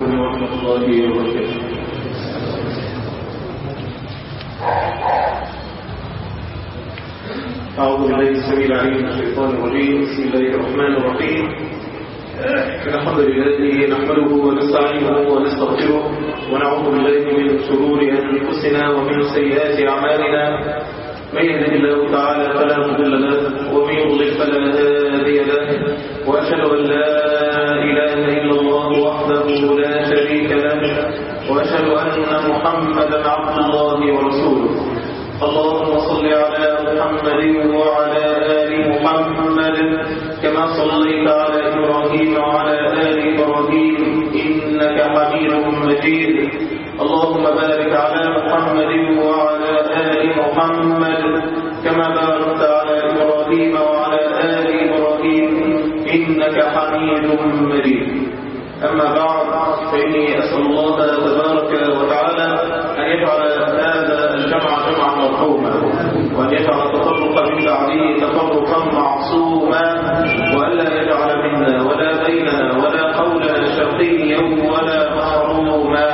ورحمة الله وبركاته أعوذ بالله السميع العليم من الشيطان الرجيم بسم الله الرحمن الرحيم الحمد لله نحمده ونستعينه ونستغفره ونعوذ بالله من شرور أنفسنا ومن سيئات أعمالنا من يهده الله تعالى فلا مضل له ومن يضلل فلا هادي له وأشهد أن لا إله إلا الله وحده لا شريك له وأشهد أن محمدا عبد الله ورسوله اللهم صل على محمد وعلى آل محمد كما صليت على إبراهيم وعلى آل إبراهيم إنك حميد مجيد اللهم بارك على محمد وعلى آل محمد كما باركت على إبراهيم وعلى آل إبراهيم إنك حميد مجيد أما بعد فإني أسأل الله تبارك وتعالى أن يجعل هذا الجمع جمعا مرحوما وأن يجعل التفرق من بعده تفرقا معصوما وألا يجعل منا ولا بيننا ولا حولنا شقيا ولا محروما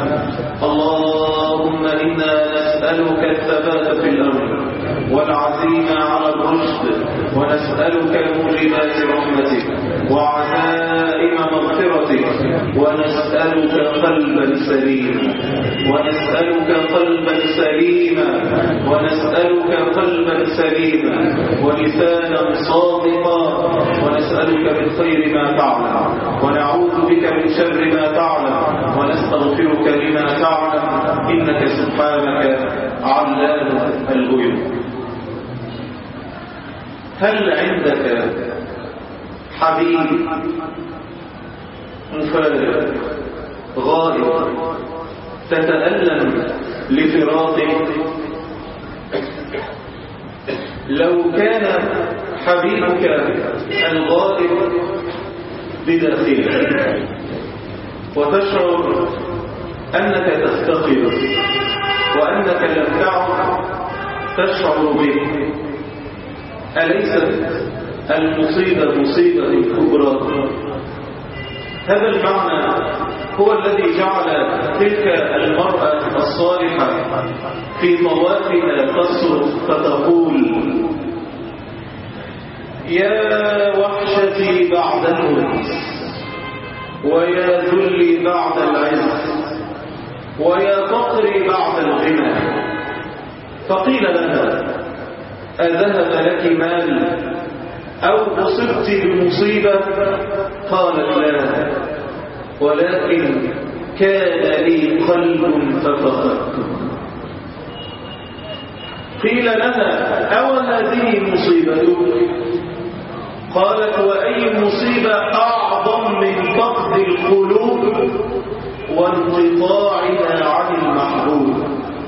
اللهم إنا نسألك الثبات في الأمر والعزيمة على الرشد ونسألك موجبات رحمتك وعزائم مغفرتك ونسألك قلبا سليما ونسألك قلبا سليما ونسألك قلبا سليما ولسانا صادقا ونسألك من خير ما تعلم ونعوذ بك من شر ما تعلم ونستغفرك لما تعلم إنك سبحانك علام الغيوب هل عندك حبيب مفارق غائب تتألم لفراقه لو كان حبيبك الغائب بداخلك وتشعر أنك تفتقر وأنك لم تعد تشعر به أليست المصيبة مصيبة كبرى هذا المعنى هو الذي جعل تلك المرأة الصالحة في طوافها تصرخ فتقول يا وحشتي بعد الموت ويا ذلي بعد العز ويا فقري بعد الغنى فقيل لها أذهب لك مال أو أصبت بمصيبة قالت لا ولكن كان لي قلب ففقدته قيل لها أو هذه مصيبتك قالت وأي مصيبة أعظم من فقد القلوب وانقطاعها عن المحبوب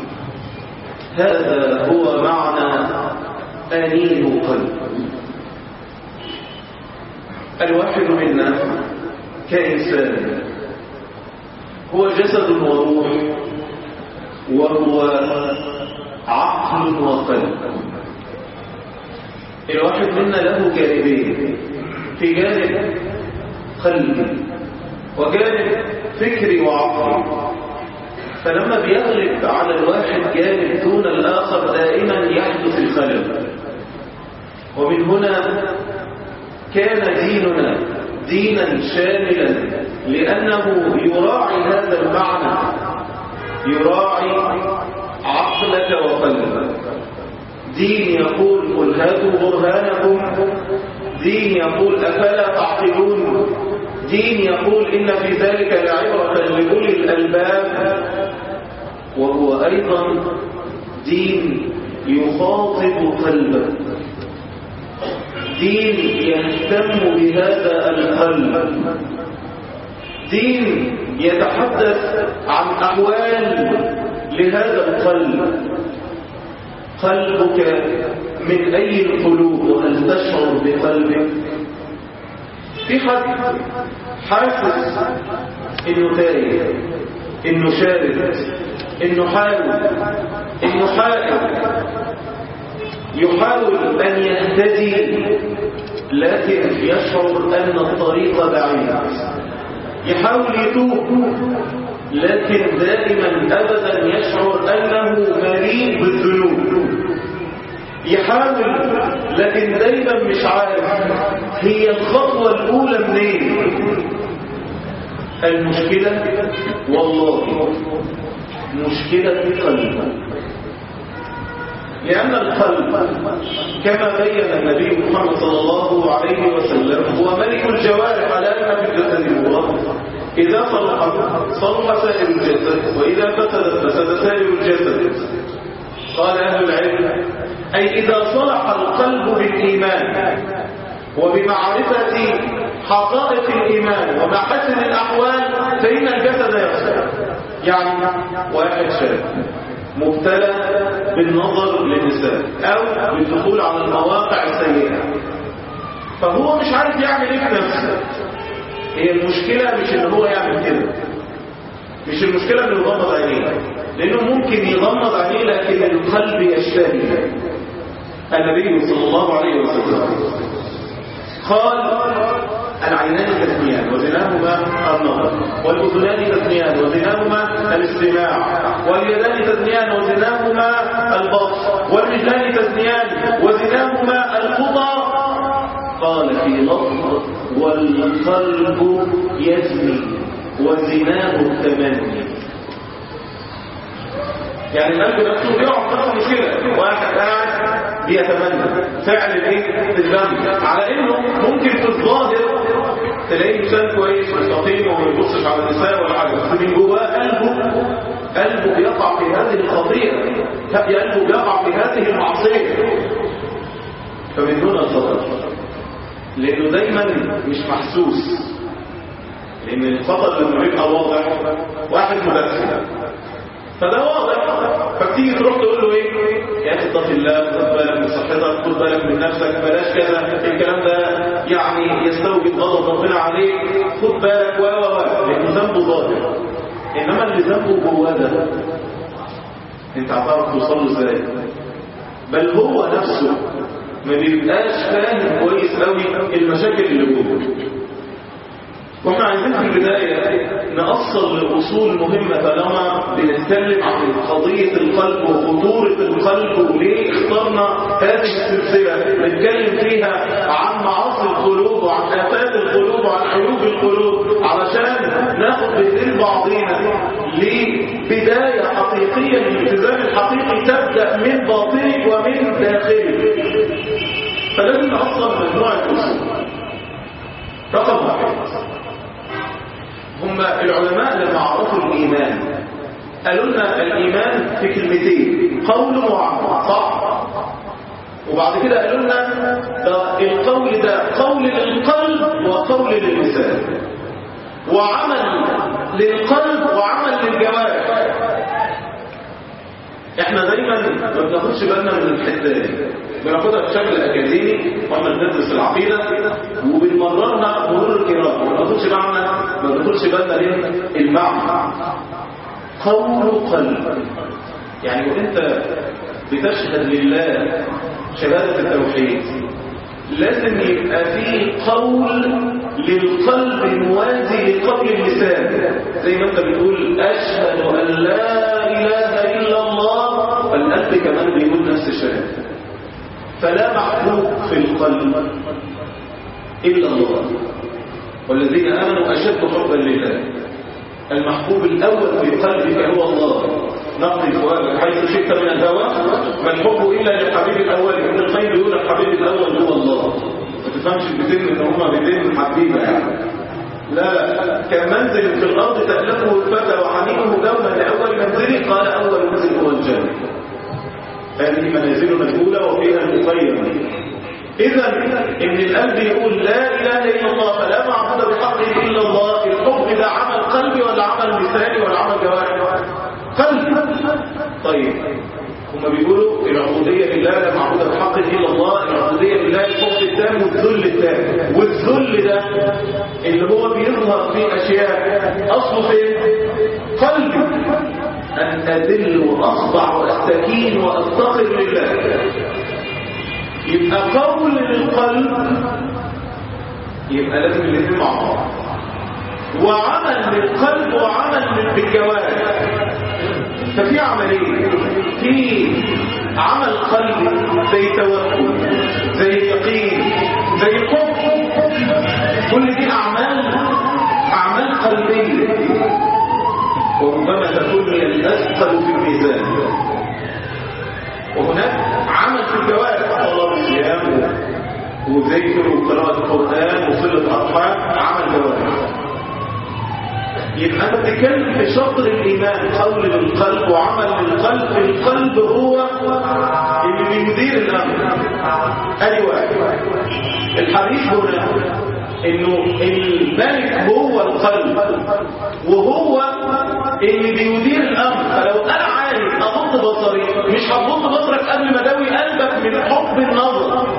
هذا هو معنى أنين قلب الواحد منا كإنسان هو جسد وروح وهو عقل وقلب الواحد منا له جانبين في جانب قلبي وجانب فكري وعقلي فلما بيغلب على الواحد جانب دون الآخر دائما يحدث الخلل ومن هنا كان ديننا دينا شاملا لأنه يراعي هذا المعنى يراعي عقلك وقلبك دين يقول قل هاتوا برهانكم دين يقول أفلا تعقلون دين يقول إن في ذلك لعبرة لأولي الألباب وهو أيضا دين يخاطب قلبك دين يهتم بهذا القلب دين يتحدث عن أحوال لهذا القلب قلبك من أي القلوب وهل تشعر بقلبك في حد حاسس انه تايه انه شارد انه حاول انه حائل يحاول ان يهتدي لكن يشعر ان الطريق بعيد يحاول يتوب لكن دائما أبدا يشعر أنه مليء بالذنوب يحاول لكن دايما مش عارف هي الخطوة الأولى منين المشكلة والله مشكلة قلبه لأن القلب كما بين النبي محمد صلى الله عليه وسلم هو ملك الجوارح على أنها في الجسد المضاد إذا صلحت صلح سائر الجسد وإذا فسدت فسد سائر الجسد قال أهل العلم أي إذا صلح القلب بالإيمان وبمعرفة حقائق الإيمان ومحاسن الأحوال فإن الجسد يصلح يعني واحد شاب مبتلى بالنظر للنساء أو بالدخول على المواقع السيئة فهو مش عارف يعمل ايه في نفسه هي المشكلة مش ان هو يعمل كده مش المشكلة انه يغمض عينيه لانه ممكن يغمض عينيه لكن القلب يشتهي النبي صلى الله عليه وسلم قال العينان تثنيان وزناهما النظر والاذنان تثنيان وزناهما الاستماع واليدان تثنيان وزناهما البطش والرجلان تثنيان وزناهما الخطى قال في لفظ والقلب يزني وزناه التمني يعني القلب نفسه بيقع نفسه كده واحد قاعد بيتمنى فعل الايه الذنب على انه ممكن في الظاهر تلاقيه انسان كويس مستقيم وما يبصش على النساء ولا حاجه بس من جواه قلبه قلبه بيقع في هذه الخطيئه قلبه بيقع في هذه المعصيه فمن هنا الخطر لانه دايما مش محسوس لان الخطر لما بيبقى واضح واحد مبكر فده واضح فتيجي تروح تقول له ايه يا اخي اتق الله خد بالك من صحتك خد بالك من نفسك بلاش كذا الكلام ده يعني يستوجب غضب ربنا عليك خد بالك و و و لانه ذنبه ظاهر انما اللي ذنبه جواه ده انت هتعرف توصل له ازاي بل هو نفسه ما بيبقاش فاهم كويس قوي المشاكل اللي جوه واحنا عايزين في البداية نأصل لأصول مهمة طالما بنتكلم عن قضية القلب وخطورة القلب وليه اخترنا هذه السلسلة نتكلم فيها عن معاصي القلوب وعن آفات القلوب وعن عيوب القلوب علشان ناخد بإذن بعضينا لبداية حقيقية للالتزام الحقيقي تبدأ من باطنك ومن داخلك فلازم نأصل مجموعة أصول رقم واحد هم العلماء لما عرفوا الإيمان قالوا لنا الإيمان في كلمتين قول وعمل صح وبعد كده قالوا لنا ده القول ده قول للقلب وقول لللسان وعمل للقلب وعمل للجوارح احنا دايما ما بناخدش بالنا من الحته دي بناخدها بشكل اكاديمي واحنا بندرس العقيده وبنمررها مرور الكرام ما بناخدش بالنا ما بناخدش بالنا من المعنى قول قلب يعني وانت بتشهد لله شهاده التوحيد لازم يبقى في قول للقلب موازي لقول اللسان زي ما انت بتقول اشهد ان لا اله الا الله القلب كمان بيقول نفس الشهاده فلا محبوب في القلب الا الله والذين امنوا اشد حبا لله المحبوب الاول في قلبك هو الله نقضي فؤادك حيث شئت من الهوى ما الحب الا للحبيب الاول ابن القيم بيقول الحبيب الاول هو الله ما تفهمش البيتين ان هما بيتين حبيبه يعني لا كمنزل في الارض تألفه الفتى وحنينه دوما لاول منزله قال اول منزل هو الجنه هذه منازلنا الاولى وفيها المقيم اذا ان القلب يقول لا اله الا الله فلا معبود بحق الا الله الحب ده عمل قلبي ولا عمل لساني ولا عمل جوارحي قلبي طيب هم بيقولوا العبودية لله لا معبود بحق إلا الله العبودية لله الحب التام والذل التام والذل ده اللي هو بيظهر في أشياء أصله فين قلبي أن أذل وأخضع وأستكين وأفتقر لله يبقى قول للقلب يبقى لازم الاثنين مع بعض وعمل للقلب وعمل بالجوارح ففي عملين في عمل قلبي زي توكل زي يقين زي الحب كل دي اعمال اعمال قلبيه وربما تكون هي الاثقل في الميزان وهناك عمل في الجوارح صلاه وصيام وذكر وقراءه القران وصله ارحام عمل جوارح يبقى انت بتتكلم في شطر الايمان قول للقلب وعمل للقلب القلب هو اللي بيدير الامر ادي واحد الحديث هنا انه الملك هو القلب وهو اللي بيدير الامر فلو انا عايز اغض بصري مش هغض بصرك قبل ما اداوي قلبك من حب النظر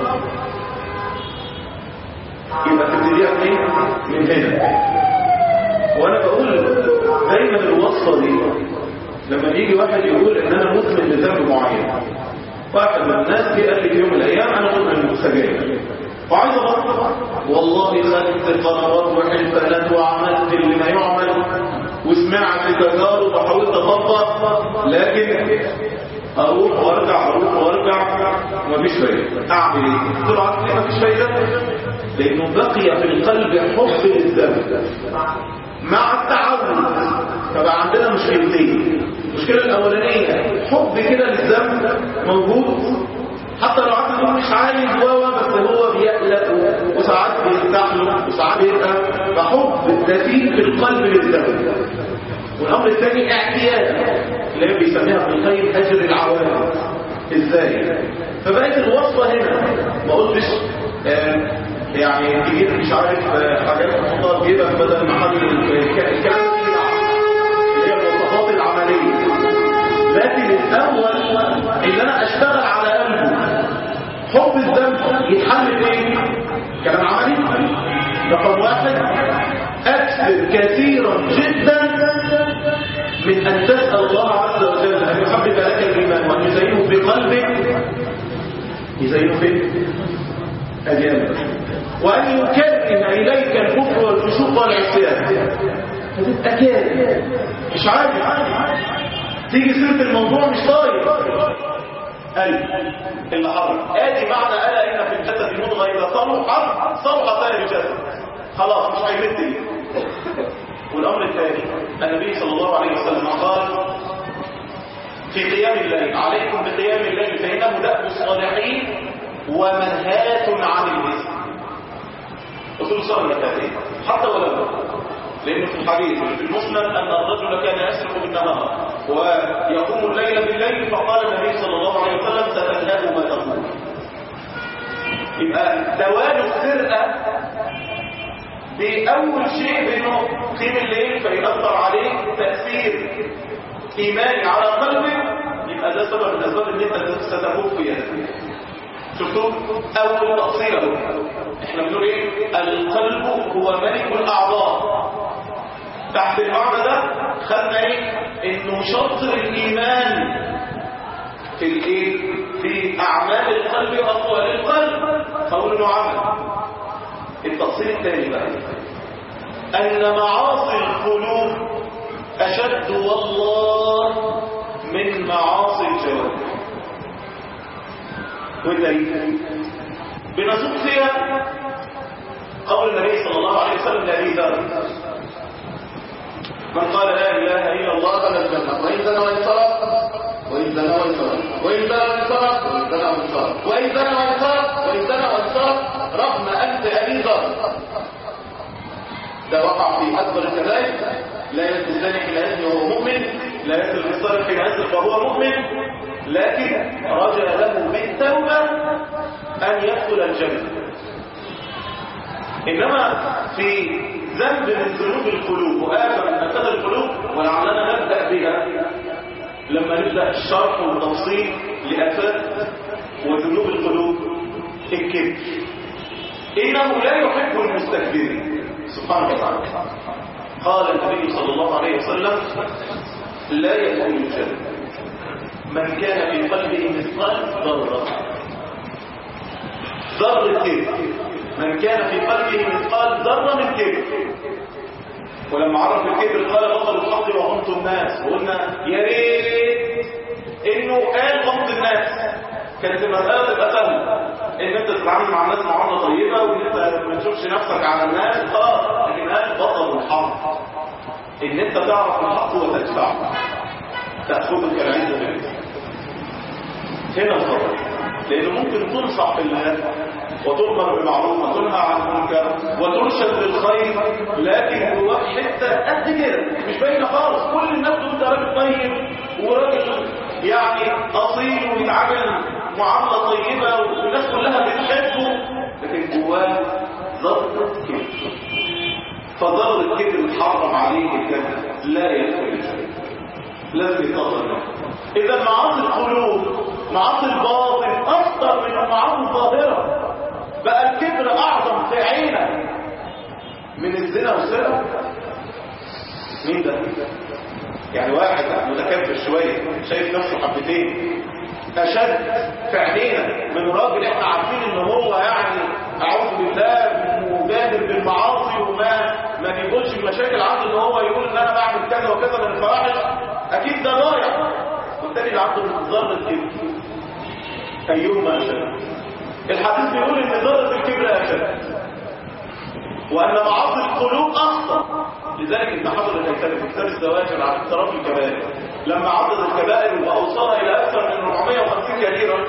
يبقى تبتديها منين؟ من هنا وانا بقول دايما الوصفه دي لما يجي واحد يقول ان انا مدمن لذنب معين واحد من الناس جه قال لي في يوم من الايام انا مدمن للسجاير وعايز ابطل والله خدت قرارات وحلفانات وعملت اللي ما يعمل وسمعت تجارب وحاولت اطبق لكن اروح وارجع اروح وارجع ومفيش فايده اعمل ايه؟ قلت له عارف ليه مفيش فايده؟ لانه بقي في القلب حب للذنب مع التعود فبقى عندنا مشكلتين المشكله الاولانيه حب كده للذنب موجود حتى لو عارف انه مش عايز هو بس هو بيقلق وساعات بيستحلم وساعات بيبقى فحب دفين في القلب للذنب والامر الثاني اعتياد اللي هي بيسميها ابن القيم اجر العوام ازاي فبقت الوصفه هنا ما قلتش آه يعني تجيب مش عارف حاجات تحطها في جيبك بدل ما حد الكلام اللي هي الوصفات العمليه لكن الاول ان انا اشتغل على قلبه حب الذنب يتحل بايه كلام عملي رقم واحد اكثر كثيرا جدا من ان تسال الله عز وجل ان يحبب لك الايمان وان يزينه في قلبك يزينه فين اجابه وأن يكره إليك الكفر والفسوق والعصيان فتبقى كاره مش عارف تيجي سيرة الموضوع مش طايق قلب اللي حرم ادي معنى الا ان في الجسد مضغه اذا صلحت صلح سائر الجسد خلاص مش هيمد ايده والامر الثاني النبي صلى الله عليه وسلم قال في قيام الليل عليكم بقيام الليل فانه دأب الصالحين ومنهات عن الاثم رسول صلى الله عليه وسلم حتى ولو لأنه في الحديث في المسند أن الرجل كان يسرق بالنهار ويقوم الليل بالليل فقال النبي صلى الله عليه وسلم ستنهاه ما تقول يبقى دوال السرقة بأول شيء بأنه قيم الليل فيأثر عليه تأثير إيماني على قلبه يبقى ده سبب من الأسباب اللي أنت ستفوق فيها شفتوا أول تقصير اهو احنا بنقول ايه القلب هو ملك الاعضاء تحت المعنى ده خدنا ايه انه شطر الايمان في الايه في اعمال القلب واقوال القلب قول انه عمل التقصير الثاني بقى ان معاصي القلوب اشد والله من معاصي الجوارح والدليل بنصوص فيها قول النبي صلى الله عليه وسلم لأبي ذر من قال لا إله إلا الله دخل الجنة وإن زنى وإن سرق وإن زنى وإن سرق وإن زنى وإن سرق وإن زنى وإن سرق وإن زنى وإن سرق وإن زنى وإن سرق رغم أنت أبي ذر ده وقع في أكبر الكبائر لا يزني الزاني حين يزني وهو مؤمن لا يزني الحصار حين يزني وهو مؤمن لكن رجى له بالتوبة أن يدخل الجنة إنما في ذنب من ذنوب القلوب وآفة من أفات القلوب ولعلنا نبدأ بها لما نبدأ الشرح والتفصيل لآفات وذنوب القلوب الكبر إنه لا يحب المستكبرين سبحانه وتعالى قال النبي صلى الله عليه وسلم لا يدخل الجنة من كان في قلبه مثقال ذرة ذرة كبر من كان في قلبه مثقال ذرة من كبر ولما عرف الكبر قال بطل الحق وغمط الناس وقلنا يا ريت انه قال غمط الناس كانت المسألة تبقى سهلة ان انت تتعامل مع الناس معاملة طيبة وان انت ما تشوفش نفسك على الناس خلاص لكن قال بطل الحق ان انت تعرف الحق وتدفعه تأخذك العزة منه هنا الخطر لانه ممكن تنصح في الله وتؤمر بالمعروف وتنهى عن المنكر وترشد للخير لكن جواك حته قد كده مش باينه خالص كل الناس تقول انت راجل طيب وراجل يعني اصيل ويتعامل معامله طيبه والناس كلها بتحبه لكن جواه ذره كبر فذره كبر حرم عليه الجنه لا يدخل الجنه لازم يتطهر اذا معاصي القلوب معاصي الباطن اكثر من المعاصي الظاهره بقى الكبر اعظم في عينك من الزنا والسرقه مين ده يعني واحد متكبر شويه شايف نفسه حبتين اشد في عينينا من راجل احنا عارفين ان هو يعني اعوذ بالله مجادل بالمعاصي وما ما بيقولش المشاكل عنده ان هو يقول ان انا بعمل كذا وكذا من الفواحش اكيد ده ضايع والتاني اللي عنده ذره كبر ايهما اشد الحديث بيقول ان ذره الكبر اشد وان معاصي القلوب اخطر لذلك ابن حجر الهيثمي في كتاب الزواجر عن اقتراف الكبائر لما عدد الكبائر واوصاها الى اكثر من 450 كبيره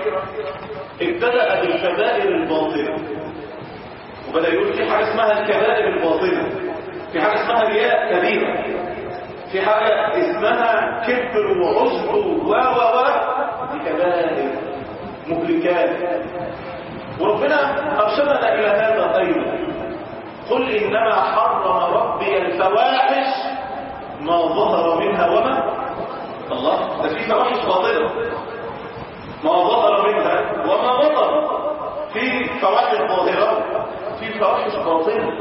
ابتدا بالكبائر الباطنه وبدا يقول في حاجه اسمها الكبائر الباطنه في حاجه اسمها رياء كبيره في حاجه اسمها كبر وعجب و و و دي كبائر مهلكات وربنا ارشدنا الى هذا ايضا قل انما حرم ربي الفواحش ما ظهر منها وما الله ده في فواحش باطنه ما ظهر منها وما بطن في فواحش ظاهره في فواحش باطنه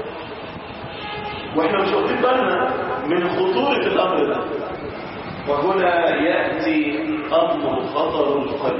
واحنا مش واخدين بالنا من خطوره الامر ده وهنا ياتي امر خطر القلب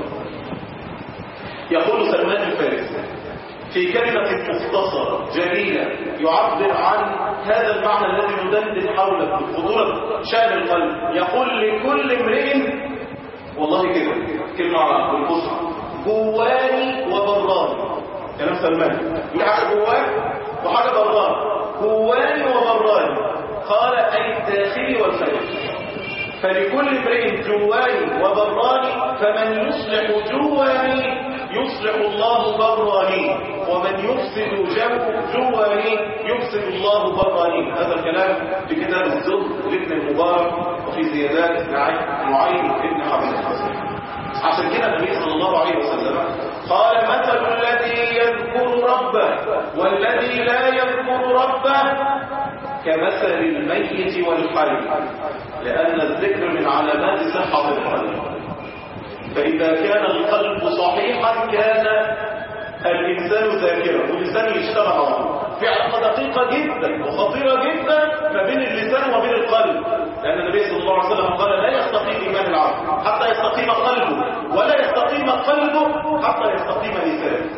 يقول سلمان الفارسي في كلمة مختصرة جميلة يعبر عن هذا المعنى الذي ندندن حوله بخطورة شأن القلب يقول لكل امرئ والله كده كلمة على القصة جواني وبراني كلام سلمان يقول حاجة جواني وحاجة براني جواني وبراني قال أي الداخلي والخارجي فلكل امرئ جواني وبراني فمن يصلح جواني يصلح الله براني ومن يفسد جواني يفسد الله براني هذا الكلام في كتاب الزهد لابن المبارك وفي زيادات معين ابن حبيب الحسن عشان كده النبي صلى الله عليه وسلم قال مثل الذي يذكر ربه والذي لا يذكر ربه كمثل الميت والحي لأن الذكر من علامات صحة القلب فإذا كان القلب صحيحا كان الإنسان ذاكرا واللسان يشتغل على في علاقة دقيقة جدا وخطيرة جدا ما بين اللسان وبين القلب لأن النبي صلى الله عليه وسلم قال لا يستقيم إيمان العبد حتى يستقيم قلبه ولا يستقيم قلبه حتى يستقيم لسانه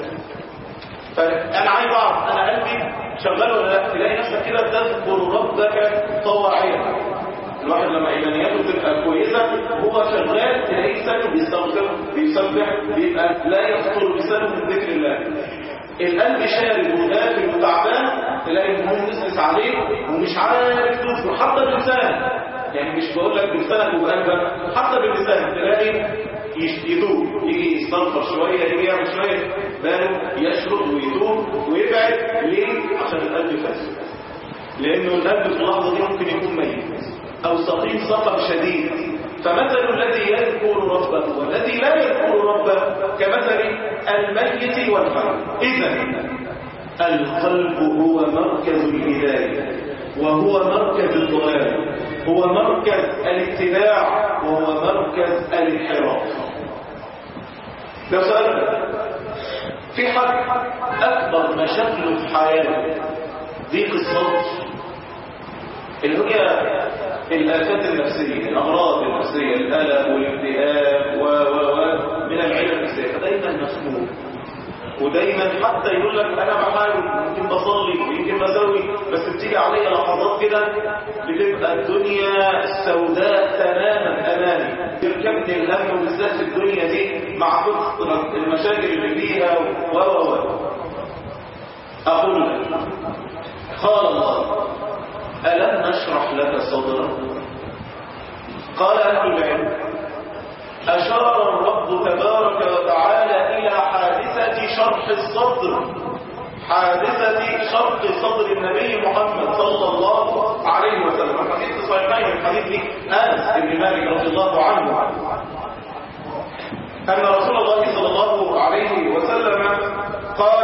فأنا عايز أعرف أنا قلبي شغال ولا لا تلاقي نفسك كده تذكر ربك طواعيا الواحد لما ايمانياته تبقى كويسه هو شغال تلاقيه لسانه بيستغفر بيسبح بيبقى لا يخطر لسانه من ذكر الله القلب شارد ودافل وتعبان تلاقي الهموم نسلس عليه ومش عارف تذكر حتى باللسان يعني مش بقول لك بلسانك وبقلبك حتى باللسان تلاقي يتوب يجي يستغفر شويه يجي يعمل شويه باله يشرب ويتوب ويبعد ليه عشان القلب فاسد لانه القلب في اللحظه دي ممكن يكون ميت أو سقيم سقم شديد فمثل الذي يذكر ربه والذي لا يذكر ربه كمثل الميت والحي إذا القلب هو مركز الهداية وهو مركز الضلال هو مركز الاتباع وهو مركز الانحراف لو سألت في حد أكبر مشاكله في حياته ضيق الصدر اللي هي الآفات النفسية الأمراض النفسية الألم والاكتئاب و و و من العلم النفسية فدايما مسموم ودايما حتى يقول لك أنا بحاول يمكن بصلي ويمكن بسوي بس بتيجي عليا لحظات كده بتبقى الدنيا سوداء تماما امامي يركبني الهم وبالذات في الدنيا دي مع كثرة المشاكل اللي فيها و و و اقول لك قال الله الم نشرح لك صدرك قال اهل العلم اشار الرب تبارك وتعالى الى حادثه شرح الصدر حادثة شرق صدر النبي محمد صلى الله عليه وسلم الحديث صحيحين الحديث أنس بن مالك رضي الله عنه أن رسول الله صلى الله عليه وسلم قال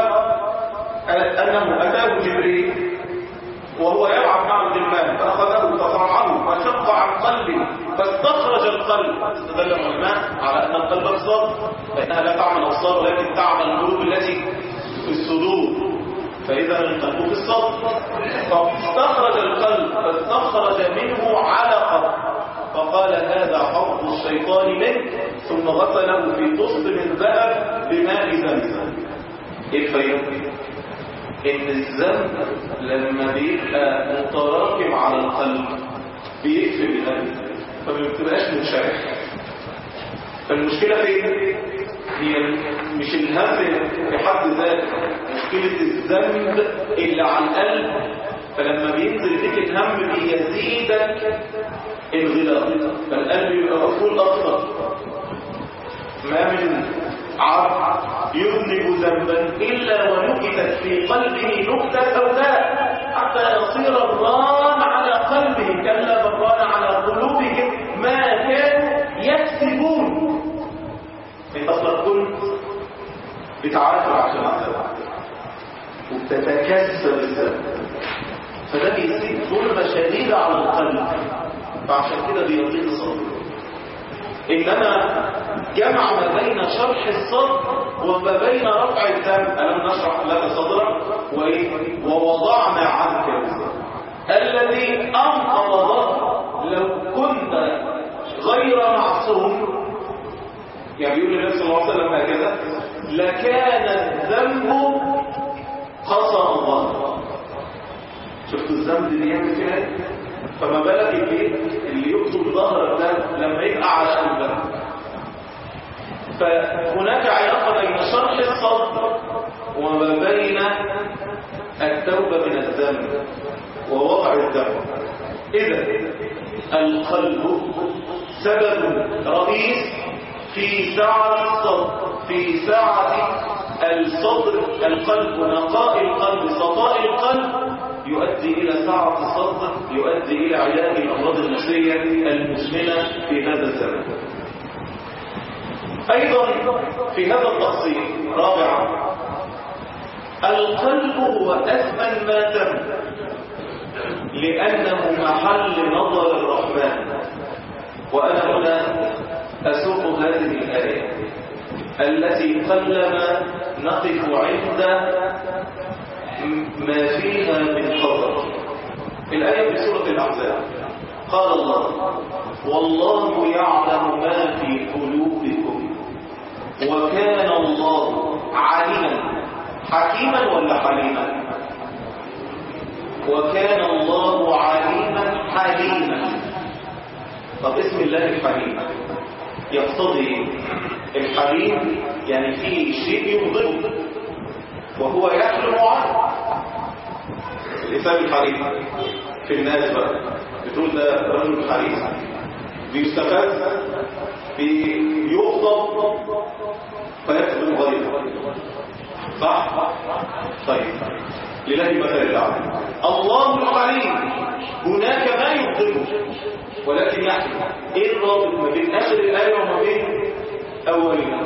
أنه أتاه جبريل وهو يلعب مع الغلمان فأخذه فصرعه فشق عن قلبه فاستخرج القلب استدل العلماء على أن القلب أبصار فإنها لا تعمل أبصار ولكن تعمل القلوب التي في الصدور فإذا القلب في الصدر فاستخرج القلب فاستخرج منه علقة فقال هذا حظ الشيطان منه ثم غسله في طست من ذهب بماء زمزم ايه الفايدة؟ ان الذنب لما بيبقى متراكم على القلب بيقفل القلب فما بتبقاش منشرح فالمشكلة فين؟ هي مش الهم في حد ذاته مشكلة الذنب اللي على القلب فلما بينزل فيك الهم بيزيدك الغلاظ فالقلب يبقى مقفول اكتر ما من عبد يذنب ذنبا الا ونكتت في قلبه نكته سوداء حتى يصير الران على قلبه كلا بران على قلوبهم ما كانوا يكسبون انت اصلا كنت بتعافر عشان الذنب وبتتكسب الذنب فده بيسيب ظلمه شديده على القلب فعشان كده بيضيق صدره انما جمع ما بين شرح الصدر وما بين رفع الذنب الم نشرح لك صدرك وايه ووضعنا عنك وزرك الذي انقض ظهرك لو كنت غير معصوم يعني يقول النبي صلى الله عليه وسلم هكذا لكان الذنب قصر الظهر شفتوا الذنب اللي يعمل فيها ايه فما بالك الايه اللي يقتل ظهر ده لما يبقى على قلبك فهناك علاقه بين شرح الصدر وما بين التوبه من الذنب ووضع الذنب اذا القلب سبب رئيس في سعة الصدر في سعة الصدر القلب نقاء القلب صفاء القلب يؤدي إلى سعة الصدر يؤدي إلى علاج الأمراض النفسية المزمنة في هذا الزمن أيضا في هذا التقسيم رابعا القلب هو أثمن ما تم لأنه محل نظر الرحمن وأنا هنا أسوق هذه الآية التي قلما نقف عند ما فيها من خطر الآية في سورة الأحزاب قال الله والله يعلم ما في قلوبكم وكان الله عليما حكيما ولا حليما وكان الله عليما حليما طب اسم الله الحليم يقتضي الحليم يعني فيه شيء يغضبه وهو يحلم عنه الإنسان الحليم في الناس بقى بتقول ده رجل حليم بيستفاد بيغضب فيكتب غيره صح؟ طيب لله مثل الأعلى الله الحليم هناك ما يغضبه ولكن يحلم ايه الرابط ما بين اخر الايه وما بين اولها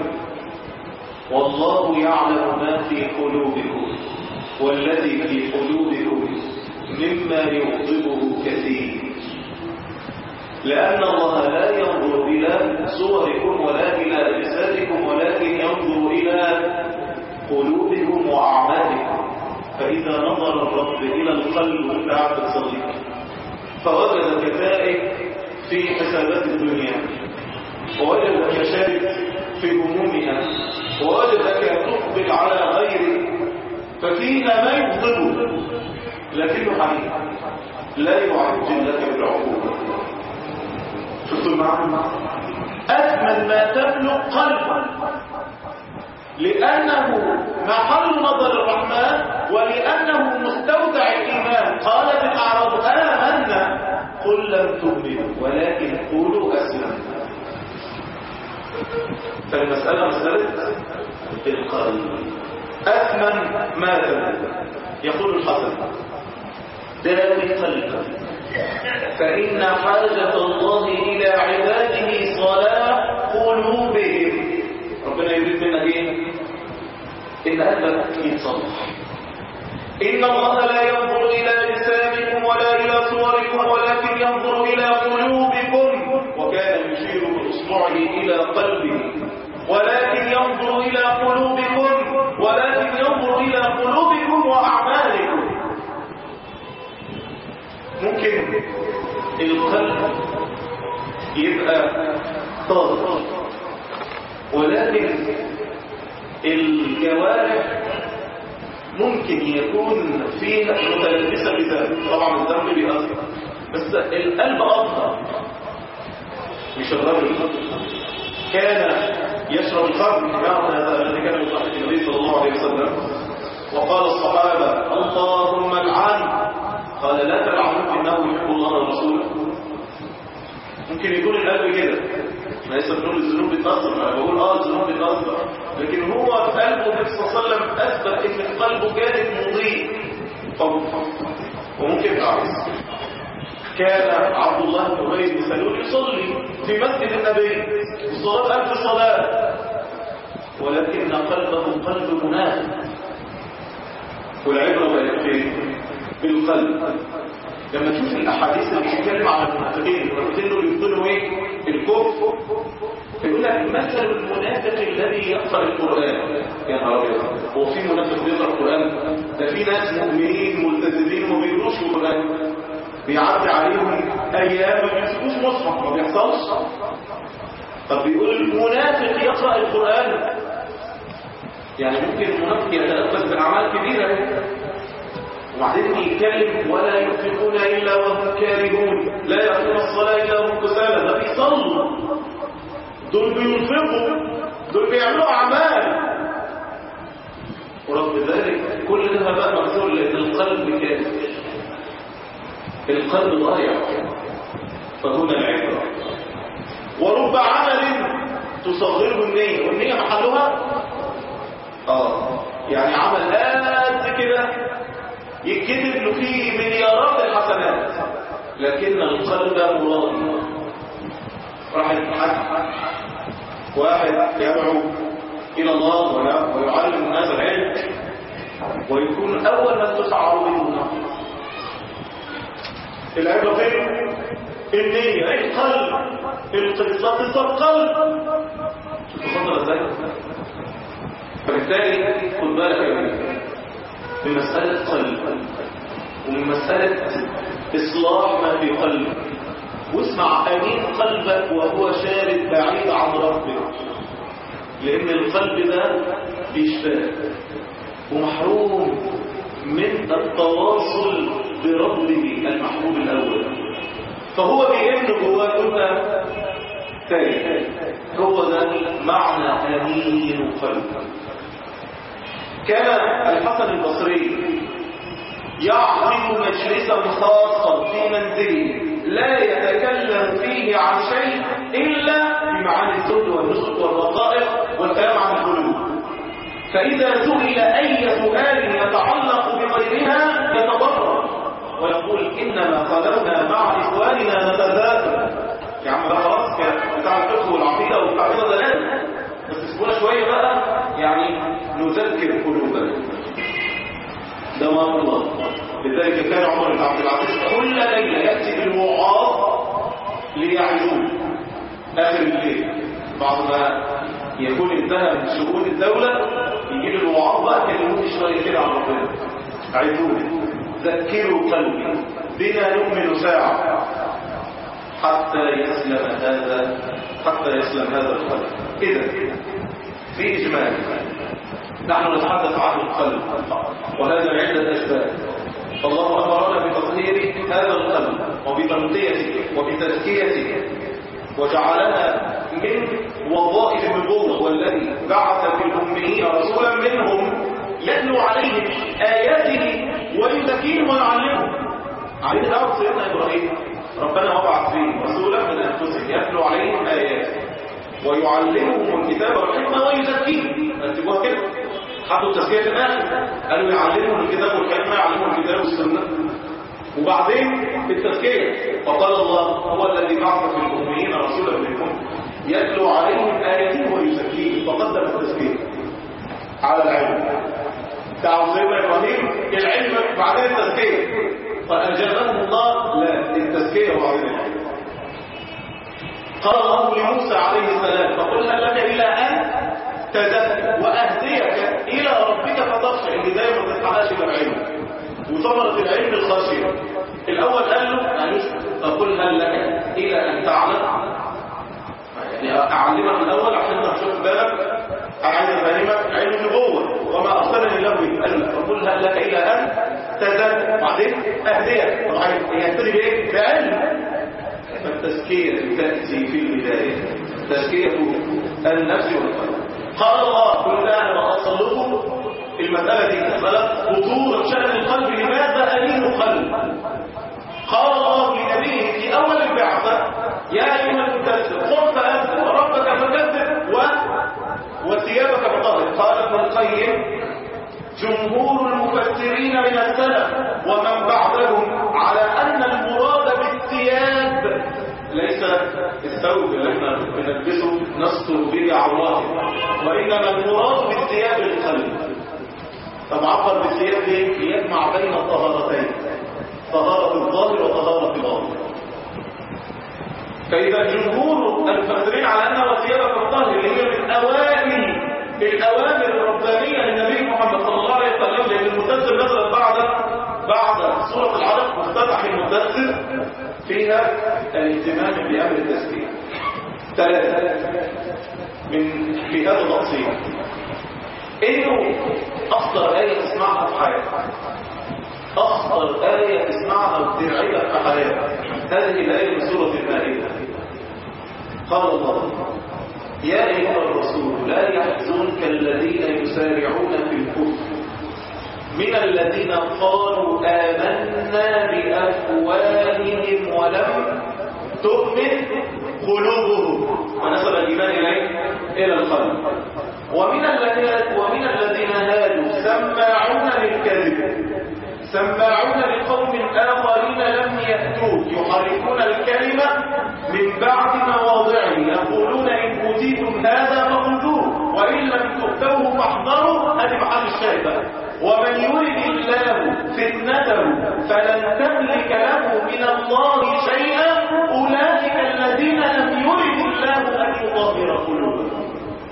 والله يعلم ما في قلوبكم والذي في قلوبكم مما يغضبه كثير لأن الله لا ينظر إلى صوركم ولا إلى أجسادكم ولكن ينظر إلى قلوبكم وأعمالكم فإذا نظر الرب إلى القلب وانت قاعد تصلي فوجد كتائب في حسابات الدنيا ووجد مشارك في همومها ووجدك تقبل على غيرك ففينا ما يغضبه لكنه حنين لا يعجل لك بالعقوبة شفتوا المعنى أجمل ما تملك قلبك لأنه محل نظر الرحمن ولأنه مستودع الإيمان قالت الأعراب آمنا قل لم تؤمنوا ولكن قولوا أسلمنا فالمسألة مسألة القلب أثمن ماذا يقول الحسن داوي قلبك فإن حاجة الله إلى عباده صلاح قلوبهم ربنا يريد منك ايه ان قلبك يتصلح ان الله لا ينظر الى لسانكم ولا الى صوركم ولكن ينظر الى قلوبكم وكان يشير باصبعه الى قلبه ولكن ينظر الى قلوبكم ولكن ينظر الى قلوبكم واعمالكم ممكن القلب يبقى طاهر ولكن الجوارح ممكن يكون فيها متلبسة بذنب طبعا الذنب بيأثر بس القلب أفضل مش الرجل كان يشرب الخمر نعم هذا الذي كان من صحيح النبي صلى الله عليه وسلم وقال الصحابة اللهم العن قال لا تلعنوا انه يحب الله ورسوله ممكن يكون القلب كده ليس بنقول الذنوب بتأثر انا بقول اه الذنوب بتأثر لكن هو في قلبه النبي صلى الله عليه وسلم اثبت ان قلبه كانت مضيء وممكن تعرف كان عبد الله بن ابي بن سلول يصلي في مسجد النبي الصلاه الف صلاه ولكن قلبه قلب منافق والعبره بقت فين بالقلب لما تشوف الاحاديث اللي بتتكلم عن المنافقين المنافقين دول يبطلوا ايه الكفر يقول لك مثل المنافق الذي يقرا القران يا نهار ابيض هو في منافق بيقرا القران ده في ناس مؤمنين ملتزمين وما بيقروش القران بيعدي عليهم ايام ما بيمسكوش مصحف ما بيحصلش طب بيقول المنافق يقرا القران يعني ممكن المنافق يتلبس باعمال كبيره وبعدين يتكلم ولا ينفقون الا وهم كارهون لا يأتون الصلاه الا وهم كسالى ده بيصلوا دول بينفقوا دول بيعملوا اعمال ورغم ذلك كل ده بقى مغفور لان القلب كافر القلب ضايع فهنا العبره ورب عمل تصغره النيه والنيه محلها اه يعني عمل قد كده يتكتب له فيه مليارات الحسنات لكن القلب مراد راح يتحدث واحد يدعو الى الله ويعلم الناس العلم ويكون اول ما تسعر منه النار العبره فين النيه القلب القصه قصه القلب تفضل ازاي فبالتالي خد بالك يا ابني من مسألة قلب ومن مسألة إصلاح ما في قلبك واسمع أمين قلبك وهو شارد بعيد عن ربك لأن القلب ده بيشتاق ومحروم من التواصل بربه المحبوب الأول فهو بيئن جواه كنت تاني هو ده معنى أمين قلبك كان الحسن البصري يعقد مجلسا خاصا في منزله لا يتكلم فيه عن شيء إلا بمعاني الزهد والنسك والرقائق والكلام عن القلوب فإذا سئل أي سؤال يتعلق بغيرها يتضرر ويقول إنما خلونا مع إخواننا نتذاكر يا عم بقى خلاص بتاع الفقه والعقيدة وبتاع كده ده لازم بس اسمونا شوية بقى يعني نذكر قلوبنا ده ما الله لذلك كان عمر بن عبد العزيز كل ليلة يأتي بالوعاظ ليعظوه آخر الليل بعد ما يكون انتهى من شؤون الدولة يجيب الوعاظ بقى كلموني شوية كده عن ربنا عظوني ذكروا قلبي بنا نؤمن ساعة حتى يسلم هذا حتى يسلم هذا القلب إذا في إجمال نحن نتحدث عن القلب وهذا لعدة أسباب الله أمرنا بتطهير هذا القلب وبتنقيته وبتزكيته وجعلها من وظائف النبوة والذي بعث في الأميين رسولا منهم يتلو عليهم آياته ويزكيهم ويعلمهم عليه دعوة سيدنا إبراهيم ربنا وضعت فيه رسولا من أنفسهم يتلو عليهم آياته ويعلمهم الكتاب والحكمة ويزكيهم أنتبوها كده حطوا التزكية في الآخر قالوا يعلمهم الكتاب والحكمة يعلمهم الكتاب والسنة وبعدين التزكية فقال الله هو الذي بعث في الأميين رسولا منهم يتلو عليهم آياته ويزكيهم فقدم التزكية على العلم دعوا سيدنا إبراهيم العلم بعدين التزكية فأجابهم الله لا التزكية وبعدين العلم قال الله لموسى عليه السلام فقل هل لك إلا أن تزكي وأهديك إلى ربك فتخشى الهداية ما تسمعهاش إلى العلم وثمرة العلم الخشية الأول قال له معلش فقل هل لك إلى أن تعلم يعني أعلمك الأول عشان تشوف بالك أنا عايز أفهمك علم النبوة وما أرسلني الله به قال لك فقل هل لك إلى أن تزكي بعدين أهديك يهتدي بإيه؟ بعلم فالتزكية تأتي في البداية تزكية النفس والقلب قال الله كل أنا بأصلكم المسألة دي مسألة خطورة شأن القلب لماذا ألين القلب قال الله لنبيه في أول البعثة يا أيها المدثر قم فأنت وربك فكذب و... وثيابك فطهر قال ابن القيم جمهور المفسرين من السلف ومن بعدهم على أن المراد بالثياب ليس الثوب اللي احنا بنلبسه نستر به عوراتنا وإنما المراد بالثياب القلب طب عبر بالثياب ليه؟ ليجمع بين الطهارتين طهارة الظاهر وطهارة الباطن فإذا جمهور المفسرين على أن وثيابك الطهر اللي هي من أوائل الأوامر الربانية للنبي محمد صلى الله عليه وسلم لأن المدثر نزلت بعد بعد سورة العلق مفتتح المدثر فيها الاهتمام بأمر التزكية ثلاثة من في هذا التقسيم إنه أخطر آية تسمعها في حياتك أخطر آية تسمعها وترعبك في حياتك هذه الآية من سورة المائدة قال الله يا أيها الرسول لا يحزنك الذين يسارعون في الكفر من الذين قالوا آمنا بأفواههم ولم تؤمن قلوبهم ونسب الإيمان إليه إلى القلب ومن الذين ومن الذين هادوا سماعون للكذب سماعون لقوم آخرين لم يأتوك يحرفون الكلمة من بعد مواضعه يقولون إن أوتيتم هذا فخذوه وإن لم تؤتوه فاحذروا هذه محل الشاهد ومن يرد الله فتنته فلن تملك له من الله شيئا أولئك الذين لم يرد الله أن يطهر قلوبهم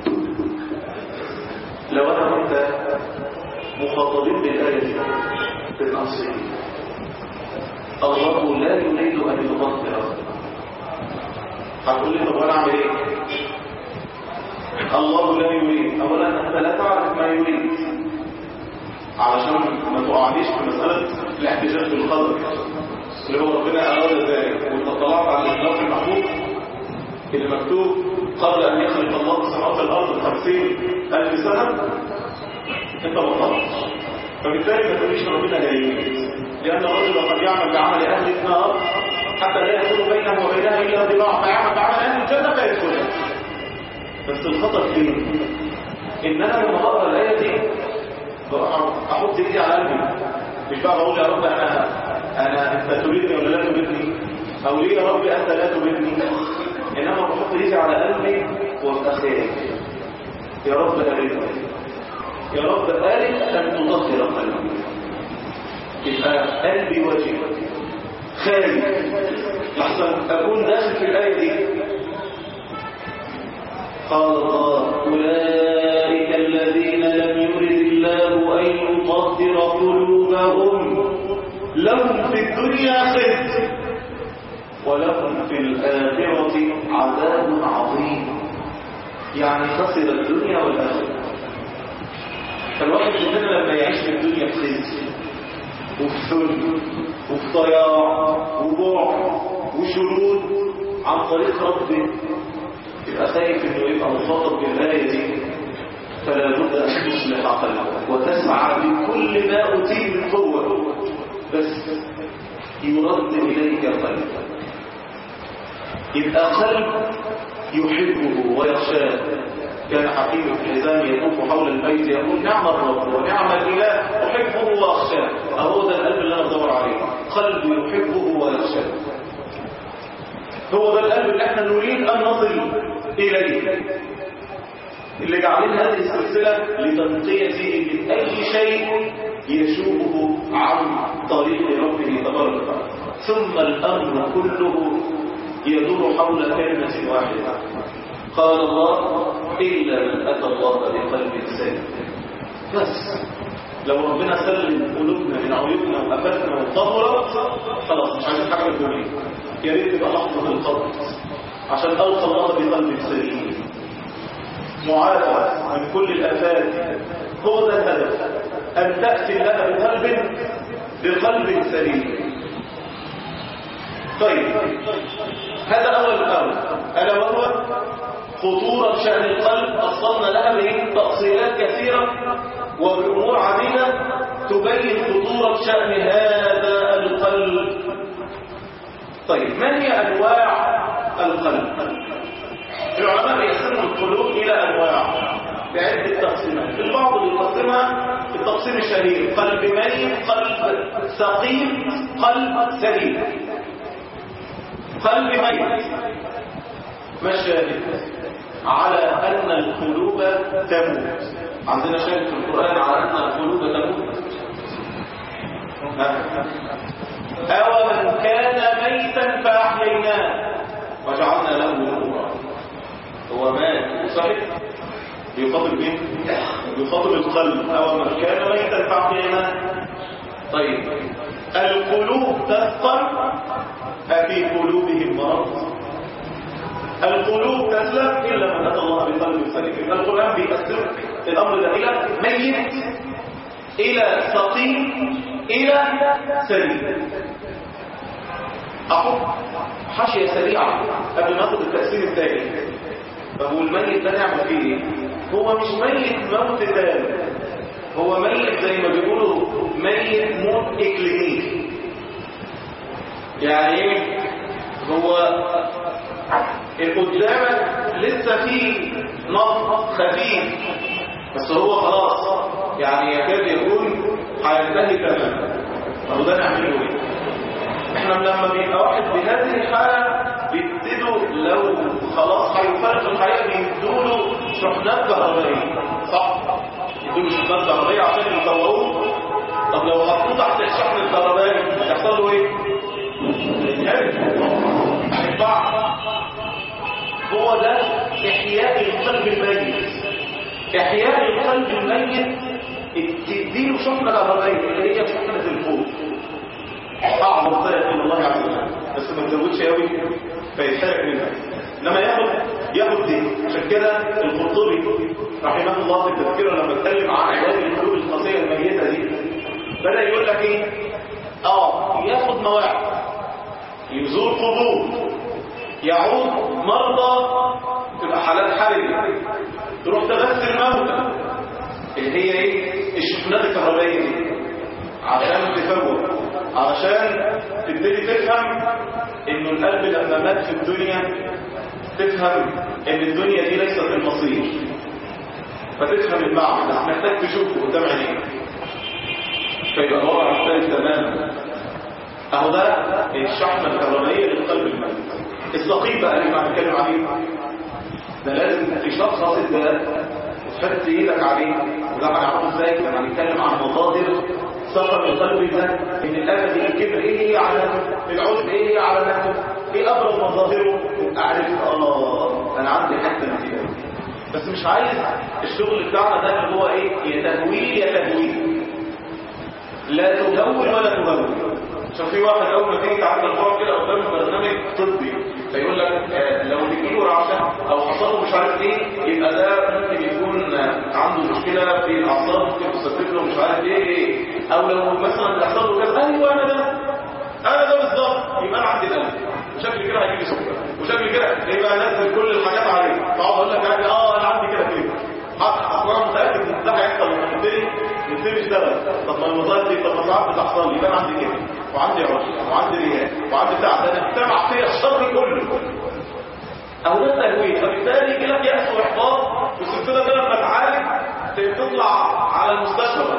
لو أنا كنت مخاطبين بالآية دي في الأصل الله لا يريد أن يطهر هتقول لي طب انا اعمل ايه الله لا يريد اولا انت لا تعرف ما يريد علشان ما تقعنيش في مساله الاحتجاج بالقدر اللي هو ربنا اراد ذلك وانت طلعت على الاطلاق المحبوب اللي مكتوب قبل ان يخلق الله السماوات والارض خمسين الف سنه انت ما طلعتش فبالتالي ما تقوليش ربنا لا يريد لان الرجل قد يعمل بعمل اهل النار حتى لا يكون بينه وبينها الا ذراع فيعمل بعمل اهل الجنه فيدخلها بس الخطر فين ان انا لما اقرا الايه دي احط ايدي على قلبي مش بقى بقول يا رب انا انا انت تريدني ولا لا تريدني او ليه يا رب انت لا تريدني انما بحط ايدي على قلبي وابقى خايف يا رب اريدني يا رب ارد ان تطهر قلبي يبقى قلبي وجهي خارج لحظة أكون داخل في الآية دي قال الله أولئك الذين لم يرد الله أن يطهر قلوبهم لهم في الدنيا خزي ولهم في الآخرة عذاب عظيم يعني خسر الدنيا والآخرة فالواحد مننا لما يعيش في الدنيا بخزي وفي ذل وفي ضياع وجوع وشرود عن طريق ربه يبقى خايف انه يبقى مخاطب بالآية دي فلا بد ان تصلح قلبك وتسعى بكل ما اوتيه من قوه بس يرد اليك قلبك يبقى قلب يحبه ويخشاه كان حكيم بن حزام يطوف حول البيت يقول نعم الرب ونعم الاله احبه واخشاه اهو ده القلب اللي انا بدور عليه قلب يحبه ويخشاه هو ده القلب اللي احنا نريد ان نصل اليه اللي جعلين هذه السلسله لتنقيته من اي شيء يشوبه عن طريق ربه تبارك وتعالى ثم الامر كله يدور حول كلمه واحده قال الله إلا من أتى الله بقلب سليم بس لو ربنا سلم قلوبنا من عيوبنا وأفاتنا وطهرت خلاص مش عايزين حاجة من الدنيا يا ريت تبقى لحظة القبر عشان أوصل الله بقلب سليم معافى من كل الآفات هو ده الهدف أن تأتي لنا بقلب بقلب سليم طيب هذا أول الأمر ألا وهو خطورة شأن القلب أصلنا لها به تأصيلات كثيرة وبأمور عديدة تبين خطورة شأن هذا القلب طيب ما هي أنواع القلب العلماء يقسموا القلوب إلى أنواع بعدة تقسيمات البعض يقسمها التقسيم الشهير قلب ميت قلب سقيم قلب سليم قلب ميت ما الشاهد على أن القلوب تموت عندنا شاهد في القرآن على أن القلوب تموت أو من كان ميتا فأحييناه وجعلنا له نورا هو مات صحيح بيخاطب مين بيخاطب القلب أو من كان ميتا فأحييناه طيب القلوب تثقل أفي قلوبهم مرض القلوب تسلم إلا من أتى الله بقلب سليم القرآن بيقسم الأمر ده إلى ميت إلى سقيم إلى سليم أقول حاشية سريعة قبل ما أخذ التقسيم الثاني طب والميت ده نعمل فيه إيه؟ هو مش ميت موت تام هو ميت زي ما بيقولوا ميت موت إكلينيكي يعني ايه هو قدامك لسه في نبض خفيف بس هو خلاص يعني يكاد يكون هينتهي تماما طب ده نعمله ايه احنا لما بيبقى واحد بهذه الحاله بيبتدوا لو خلاص هيفارق الحياه بيدوله شحنات كهربائيه صح يدوله شحنات كهربائيه عشان يفوقوه طب لو حطوه تحت الشحن الكهربائي يحصل له ايه هيتباع هو ده إحياء القلب الميت إحياء القلب الميت تديله شحنة كهربائية اللي هي شحنة الفوق أعظم طريق من الله عز وجل بس ما تزودش قوي فيتحرق منها لما ياخد ياخد دي عشان كده القرطبي رحمه الله في التذكير لما اتكلم عن علاج القلوب القاسيه الميته دي بدا يقول لك ايه اه ياخد مواعظ يزور قبور يعود مرضى تبقى حالات حرجة تروح تغسل الموتى اللي هي ايه الشحنات الكهربائيه دي عشان تفوق علشان تبتدي تفهم انه القلب لما مات في الدنيا تفهم ان الدنيا دي ليست المصير فتفهم المعنى بس محتاج تشوفه قدام عينيك فيبقى الوضع مختلف تماما اهو ده الشحنه الكهربائيه للقلب الميت السقيم بقى اللي احنا بنتكلم عليه ده لازم تشخص ده وتحط ايدك عليه وده هنعرفه ازاي لما نتكلم عن مصادر سقم القلب ده ان الامل دي الكبر ايه هي علامته العجب ايه هي علامته ايه ابرز مظاهره اعرف اه انا عندي حته من كده بس مش عايز الشغل بتاعنا ده اللي هو ايه يا تهويل يا تهويل لا تهول ولا تهول عشان في واحد اول ما تيجي تعدي الفرع كده قدام برنامج طبي فيقول لك آه لو بيجيله رعشه او حصل له مش عارف ايه يبقى ده ممكن يكون آه عنده مشكله في الاعصاب ممكن تسبب له مش عارف ايه ايه او لو مثلا بيحصل له كذا ايوه انا ده انا ده بالظبط يبقى انا عندي قلب وشكل كده هيجي لي سكر وشكل كده يبقى انزل كل الحاجات عليه فاقعد اقول لك يعني اه انا عندي كده كده اصلا انا متاكد ان ده هيحصل لما نبتدي نبتدي نشتغل طب ما المظاهر دي طب ما ساعات بتحصل لي يبقى انا عندي كده وعندي عشر وعندي رياء وعندي بتاع ده انا اجتمع فيا الشر كله او ده التهويل فبالتالي يجي لك يأس واحباط والسلسله ده لما تعالج تطلع على المستشفى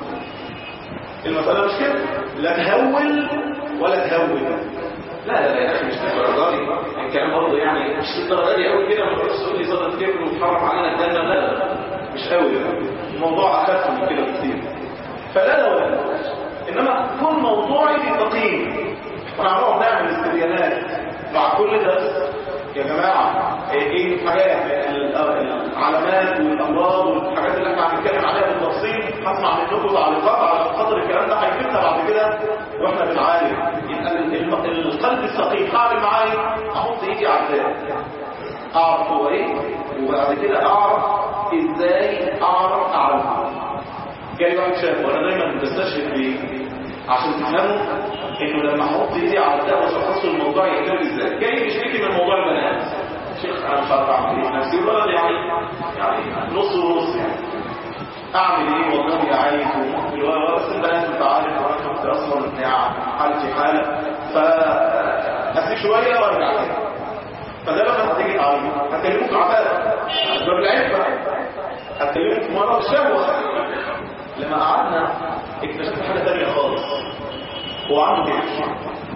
المسألة مش كده لا تهول ولا تهول لا لا لا يا اخي مش للدرجه دي الكلام برضه يعني مش للدرجه دي قوي كده ما تروحش تقول لي صدر كبر وتحرم علينا الجنه لا لا لا مش قوي ده الموضوع اخف من كده بكتير فلا لا ولا انما كل موضوعي تقييم احنا هنقعد نعمل استبيانات مع كل درس يا جماعه ايه الحاجات العلامات والامراض والحاجات اللي احنا هنتكلم عليها بالتفصيل هسمع منكم تعليقات على خاطر الكلام ده هيفيدنا بعد كده واحنا بنعالج يبقى القلب السقيم هعمل معاه ايه؟ احط ايدي على الذات اعرف هو ايه وبعد كده اعرف ازاي اعرف اعالجه جاي واحد شاف وانا دايما بستشهد بيه عشان تفهموا انه لما احط ايدي على الدواء واشخصه الموضوع يحتوي ازاي جاي بيشتكي من موضوع البنات شيخ انا مش عارف اعمل ايه في نفسي الولد يعني يعني نص ونص يعني اعمل ايه والله عايز الولد بس البنات انت عارف وانا كنت اصلا يعني حالتي حاله فاسيب شويه وارجع تاني فده لما هتيجي تعالجه هكلمه في عباده باب العفه هكلمه في مرض الشهوه لما قعدنا اكتشفت حاجه ثانيه خالص هو عنده كده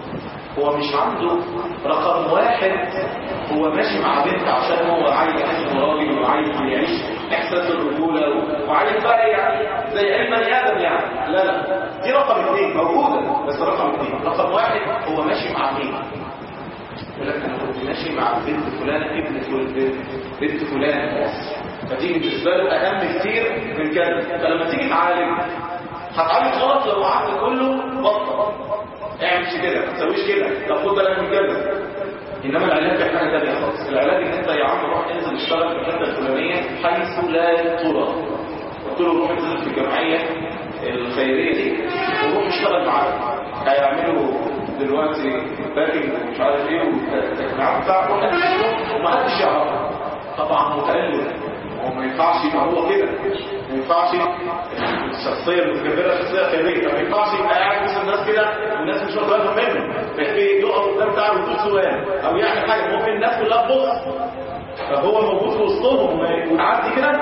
هو مش عنده رقم واحد هو ماشي مع بنت عشان هو عايز يعيش راجل وعايز يعيش احساس الرجوله وعايز بقى يعني زي اي بني ادم يعني لا لا دي رقم اثنين موجوده بس رقم اثنين رقم واحد هو ماشي مع مين يقول لك انا كنت ماشي مع بنت فلانه ابن فلان بنت فلانه فدي بالنسبه له اهم كتير من كده فلما تيجي تعالج هتعالج غلط لو قعدت كله بطل اعملش كده ما تسويش كده طب خد بالك من كده انما العلاج ده حاجه ثانيه خالص العلاج ان انت يا عم روح انزل اشتغل في الحته الفلانيه حيث لا ترى قلت له روح انزل في الجمعيه الخيريه دي وروح اشتغل معاهم هيعملوا دلوقتي باكينج ومش عارف ايه والتجميعات بتاعته ومحدش يعرفها طبعا متألم وما ينفعش يبقى هو كده ما ينفعش الشخصيه المتكبره شخصيه خيريه ما ينفعش يبقى قاعد وسط الناس كده والناس مش واخده بالهم منه فيحكي يقف قدام بتاع ويقول سؤال او يعمل حاجه ممكن الناس كلها تبص فهو موجود في وسطهم ويعدي كده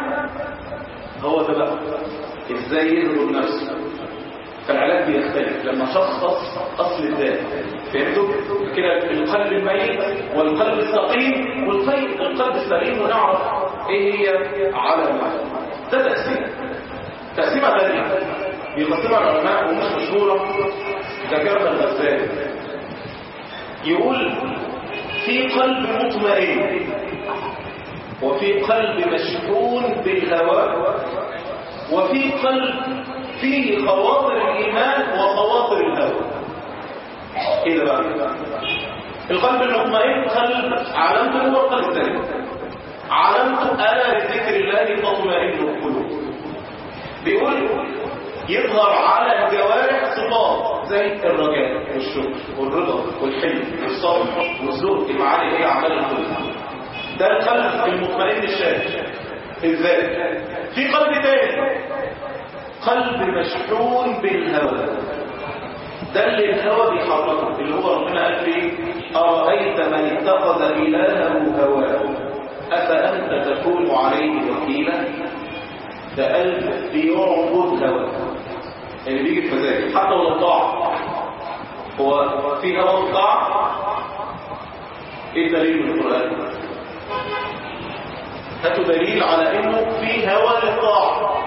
هو ده بقى ازاي يهرب نفسه فالعلاج بيختلف لما شخص اصل الذات فهمتوا كده القلب الميت والقلب السقيم والقلب القلب السليم ونعرف ايه هي علامه ده تقسيم تقسيمه ثانيه بيقسمها العلماء ومش مشهوره ذكرنا الغزالي يقول في قلب مطمئن وفي قلب مشحون بالهوى وفي قلب فيه خواطر الإيمان وخواطر الهوى إيه ده بقى القلب المطمئن قلب علامته هو القلب الثاني علامته ألا بذكر الله تطمئن القلوب بيقول يظهر على الجوارح صفات زي الرجاء والشكر والرضا والحلم والصبر والزهد المعاني اللي هي اعمال القلوب ده القلب المطمئن الشاك الذات في قلب تاني قلب مشحون بالهوى ده اللي الهوى بيحركه اللي هو ربنا قال فيه أرأيت من اتخذ إلهه هواه أفأنت تكون عليه وكيلا ده قلب بيعبد هوى اللي بيجي في مزاجه حتى ولو طاع هو في هوى طاع ايه الدليل من القرآن هاتوا دليل على انه في هوى للطاعة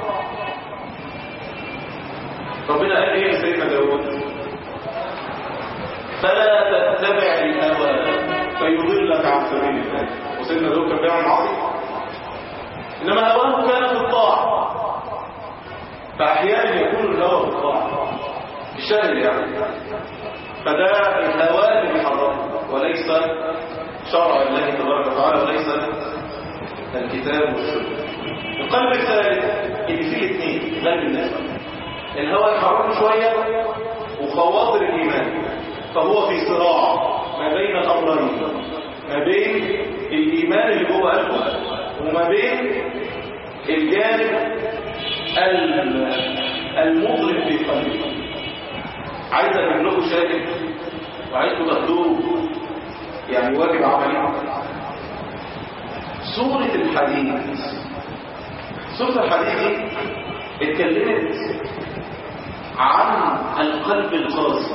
ربنا قال ايه يا سيدنا داود فلا تتبع الهوى فيضلك عن سبيل الله وسيدنا داود كان بيعمل معصيه انما هواه كان في الطاعه فاحيانا يكون الهوى في الطاعه الشاهد يعني فده الهوى اللي بيحركه وليس شرع الله تبارك وتعالى وليس الكتاب والسنه القلب الثالث في الاثنين غالب الناس الهوى يحركه شويه وخواطر الايمان فهو في صراع ما بين الامرين ما بين الايمان اللي جوه قلبه وما بين الجانب المظلم في قلبه عايز اجيب لكم شاهد وعايزكم تاخدوه يعني واجب عملي سورة الحديد سورة الحديد اتكلمت عن القلب القاسي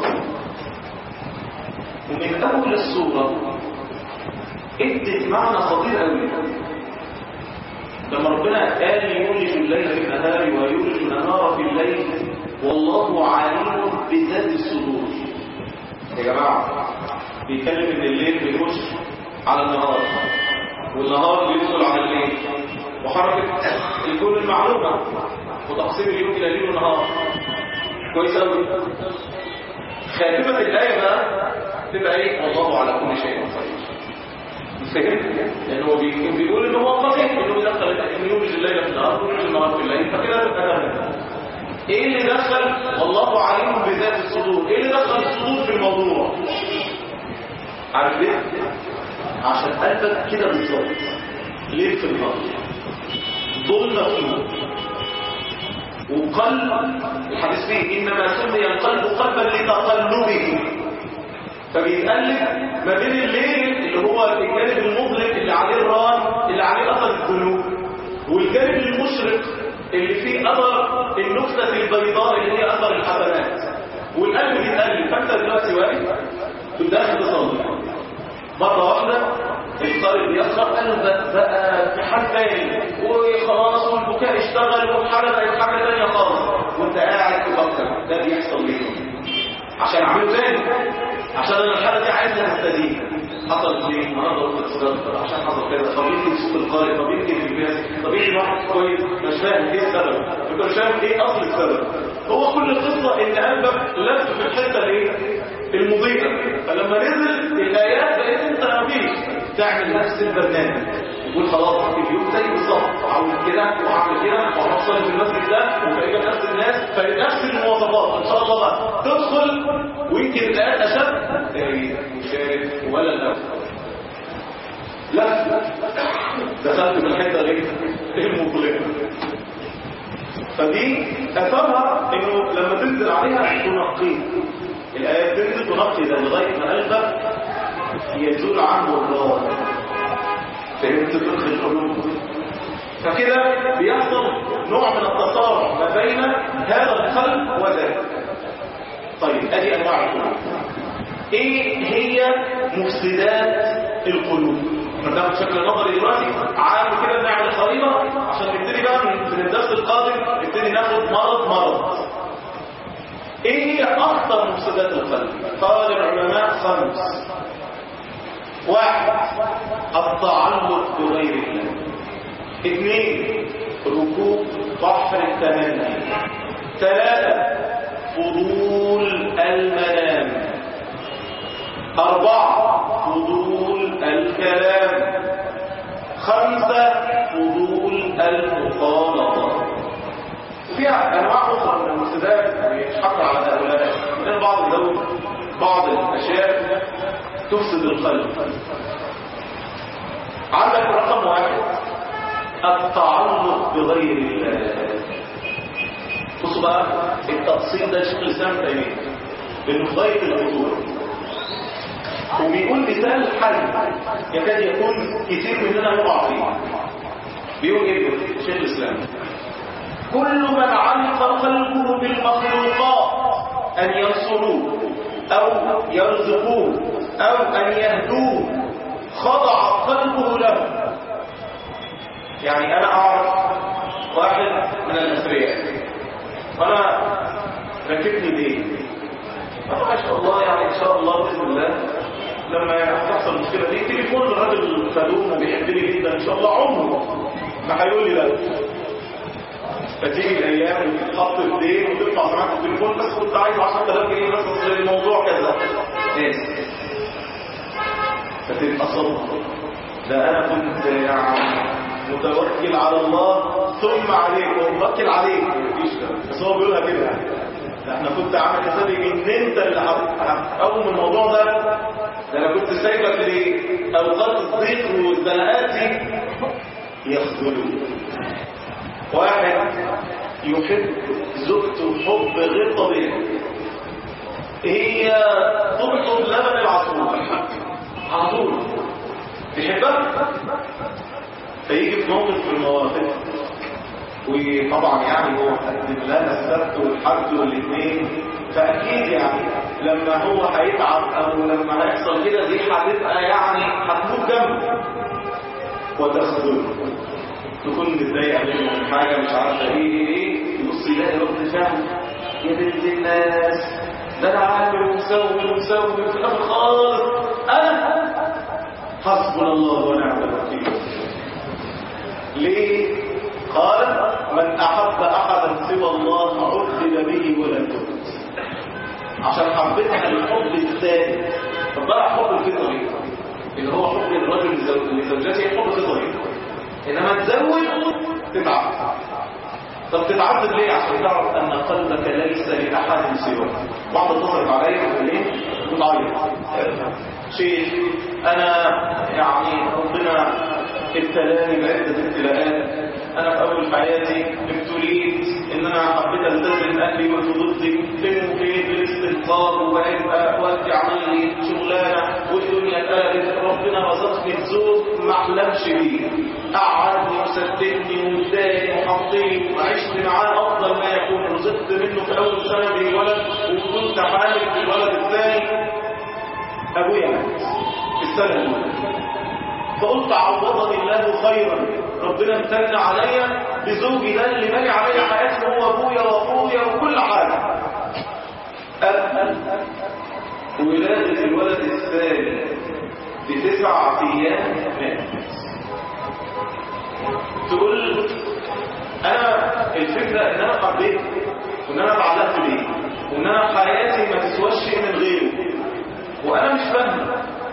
ومن اول السورة ادت معنى خطير قوي لما ربنا قال يولج الليل في النهار ويولج النهار في الليل والله عليم بذات الصدور يا جماعة بيتكلم ان الليل بيخش على النهار والنهار بيدخل على الليل وحركة الكون المعلومة وتقسيم اليوم الى ليل ونهار كويس قوي خاتمة الآية بقى تبقى ايه والله على كل شيء قدير فهمت لان هو بيقول ان هو قدير انه بيدخل انه يولج الليل في النهار ويولج النهار في الليل فكده تبقى ايه اللي دخل والله عليم بذات الصدور ايه اللي دخل الصدور في الموضوع عارف ليه عشان قلبك كده بالظبط ليه في النهار ظلمة فيه وقلب الحديث فيه انما سمي القلب قلبا لتقلبه فبيتقلب ما بين الليل اللي هو الجانب المظلم اللي عليه الران اللي عليه اثر الذنوب والجانب المشرق اللي فيه اثر النكته البيضاء اللي هي اثر الحسنات والقلب بيتقلب فانت دلوقتي واقف داخل تصلي مره واحده القلب بيخرج قلبك بقى في حال تاني وخلاص والبكاء اشتغل والحاله بقت حاجه ثانيه خالص وانت قاعد تفكر ده بيحصل ليه عشان اعمله تاني عشان انا الحاله دي عايزها تستدين حصل ليه انا ضربت استغفر عشان حصل كده طب يمكن سوق القارئ طب يمكن الناس طب يمكن واحد كويس مش فاهم ايه السبب انت مش فاهم ايه اصل السبب هو كل القصه ان قلبك لف في الحته الايه المضيئه فلما نزل الايات بقيت انت مفيش تعمل نفس البرنامج يقول خلاص اليوم زي بالظبط اعمل كده واعمل كده وهوصل في المسجد ده وبقيت نفس الناس فنفس المواصفات ان شاء الله بقى تدخل ويمكن الايات اشد مشارك ولا لا لا دخلت في الحته دي المظلمه فدي اثرها انه لما تنزل عليها تنقيه الايات تنزل تنقي ده لغايه ما قلبك يزول عنه الله فهمت فقه القلوب فكده بيحصل نوع من التصارع ما بين هذا القلب وذاك طيب ادي انواع القلوب ايه هي مفسدات القلوب ده بشكل نظري دلوقتي عام كده بنعمل خريطه عشان نبتدي بقى من الدرس القادم نبتدي ناخد مرض مرض ايه هي اخطر مفسدات القلب قال العلماء خمس واحد التعلق بغير الله اثنين ركوب بحر التمني ثلاثة فضول المنام أربعة فضول الكلام خمسة فضول المخالطة فيها أنواع أخرى من المفسدات بيتحط على هؤلاء من بعض يزود بعض الأشياء تفسد القلب عندك رقم واحد التعلق بغير الله بصوا بقى التفصيل ده شكل الاسلام تيميه لانه في غايه الخطوره وبيقول مثال حي يكاد يكون كتير مننا يقع فيه بيقول ايه شيخ الاسلام كل من علق قلبه بالمخلوقات ان ينصروه او يرزقوه او ان يهدوه خضع قلبه له يعني انا اعرف واحد من الاثرياء وانا ركبني ليه ما شاء الله يعني ان شاء الله باذن الله لما تحصل المشكله دي تليفون الراجل خدوم وبيحبني جدا ان شاء الله عمره ما هيقول لي لا فتيجي الايام وتتحط في دين وتدفع سماعه التليفون بس كنت عايز 10000 جنيه بس اصل الموضوع كذا ناس فتبقى صدمه ده انا كنت يعني متوكل على الله ثم عليك وموكل عليك مفيش ده بس هو بيقولها كده يعني ده احنا كنت عامل حسابي ان انت اللي هتقوم الموضوع ده ده انا كنت سايبك لاوقات الضيق والزنقات دي يخذلون واحد يحب زوجته حب غير طبيعي هي تطلب لبن العصفور على طول بيحبها فيجي في موقف في المواقف وطبعا يعني هو قدم لنا السبت والحد والاثنين فاكيد يعني لما هو هيتعب او لما هيحصل كده دي هتبقى يعني هتموت جنبه وتخذله تكون متضايقه منه من حاجه مش عارفه ايه ايه ايه يبص يلاقي رد فعل يا بنت الناس ده انا عامل ومسوي ومسوي في الاخر خالص انا حسبنا الله ونعم الوكيل ليه قال من احب احدا سوى الله عذب به ولم يمت عشان حبيتها الحب الثاني طب بقى حب الفطري اللي هو حب الرجل لزوجته حب فطري انما تزوج تتعب طب تتعذب ليه عشان تعرف ان قلبك ليس لاحد سواه واحده اتصلت عليا وتقول لي بتعيط شيخ انا يعني ربنا ابتلاني بعده ابتلاءات انا في اول حياتي ابتليت ان انا حبيت التزم اهلي وحدودي فين وفين بالاستنقاذ وابقى وقت عمل لي شغلانه والدنيا قالت ربنا رزقني بزوج ما احلمش بيه قعدني وسددني واداني وحطيت وعشت معاه افضل ما يكون رزقت منه في اول سنه بالولد وكنت حامل في الولد الثاني ابويا مات في السنه الاولى فقلت عوضني الله خيرا ربنا امتن عليا بزوجي ده اللي مالي عليا حياتي هو ابويا واخويا وكل حاجه أب ولادة الولد الثاني بتسع ايام مات تقول انا الفكره ان انا حبيت وان انا اتعلقت بيه وان انا حياتي ما تسواش شيء من غيره وانا مش فاهم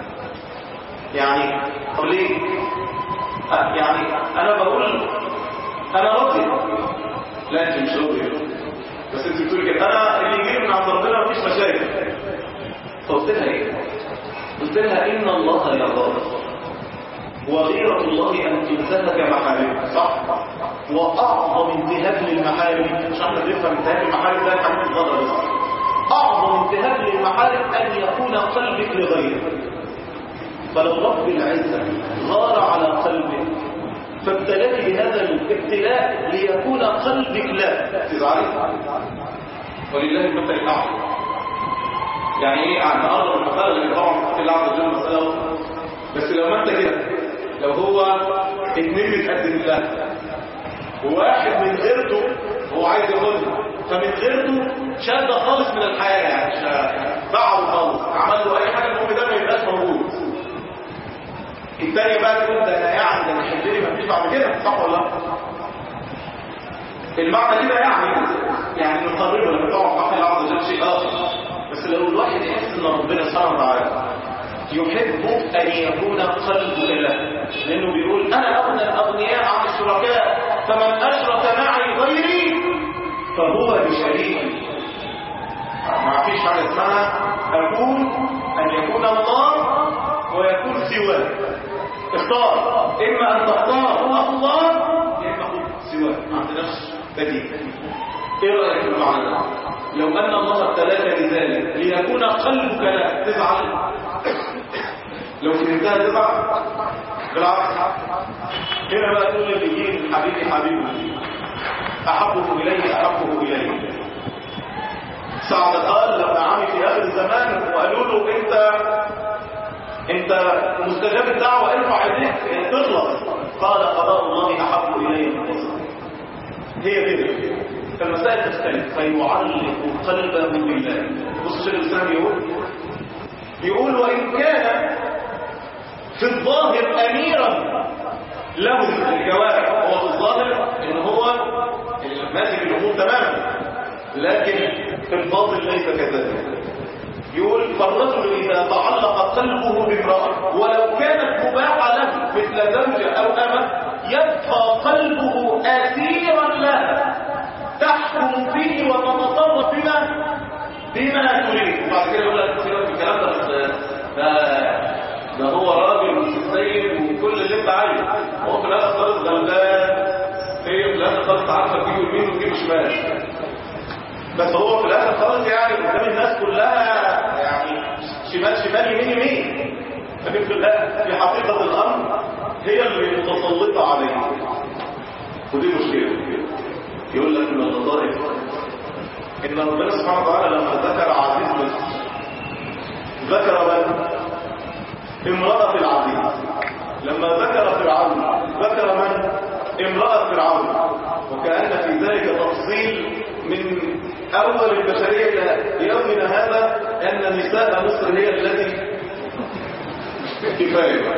يعني طب ليه أه يعني انا بقول انا راضي لا انت مش راضي بس انت بتقول كده انا اللي يجي من عند ربنا مفيش مشاكل فقلت لها ايه قلت لها ان الله يرضى وغيرة الله أن تنتهك محارمه صح؟ وأعظم انتهاك للمحارم مش احنا بنفهم انتهاك المحارم ده الحديث الغضب بس أعظم انتهاك للمحارم أن يكون قلبك لغيرك فلو رب العزة غار على قلبك فابتلاك بهذا الابتلاء ليكون قلبك لا تزعلي ولله المثل الأعلى يعني ايه عن أقرب المثال اللي طبعا في الله عز وجل مسألة بس لو ما انت كده لو هو اتنين متقدم له وواحد من غيرته هو عايز ياخدها فمن غيرته شد خالص من الحياة يعني بعض خالص عمل له اي حاجة المهم ده ما يبقاش موجود الثانية بقى تقول ده انا يعني ده انا حبيبي ما فيش بعد كده صح ولا لا؟ المعنى كده يعني يعني نقربه لما تقع في الله عز وجل شيء اخر بس لو الواحد يحس ان ربنا سبحانه وتعالى يحب أن يكون قلبك له لأنه بيقول أنا أغنى الأغنياء عن الشركاء فمن أشرك معي غيري فهو بشريكي ما فيش حاجة اسمها أقول أن يكون الله ويكون سواه اختار إما أن تختار الله يا إما أقول سواه ما عندناش بديل إيه رأيك في المعنى ده؟ لو أن الله ابتلاك لذلك ليكون قلبك لا تزعل لو فهمتها تزعل بالعكس هنا بقى تقول اللي يجي حبيبي حبيبي أحبه إليه أحبه إليه سعد قال لما عمي في آخر الزمان وقالوا له أنت أنت مستجاب الدعوة ارفع يديك تغلط قال قضاء الله أحب إلي من قصر هي كده فالمسائل تختلف فيعلق قلبه بالله بص شيخ الاسلام يقول يقول وان كان في الظاهر اميرا له الجوارح هو في الظاهر ان هو ماسك الامور تماما لكن في الباطن ليس كذلك يقول فالرجل اذا تعلق قلبه بامراه ولو كانت مباحه له مثل زوجه او امه يبكي يبقى قلبه أسيرا له تحكم فيه وتتصرف بما بما تريد وبعد كده يقول لك سيبك من الكلام ده بس ده ده هو راجل وسيد وكل اللي انت عايزه هو في الاخر خالص غلبان هي في الاخر خالص عارفه تجيب يمين وتجيب شمال بس هو في الاخر خالص يعني قدام الناس كلها يعني شمال شمال يمين يمين لكن في الآخر في حقيقة الأمر هي اللي متسلطة عليه ودي مشكلة يقول لك من اللطائف إن ربنا سبحانه وتعالى لما ذكر عزيز مصر ذكر من؟ امرأة العزيز لما ذكر فرعون ذكر من؟ امرأة فرعون وكأن في ذلك تفصيل من أول البشرية إلى يومنا هذا أن نساء مصر هي التي كفاية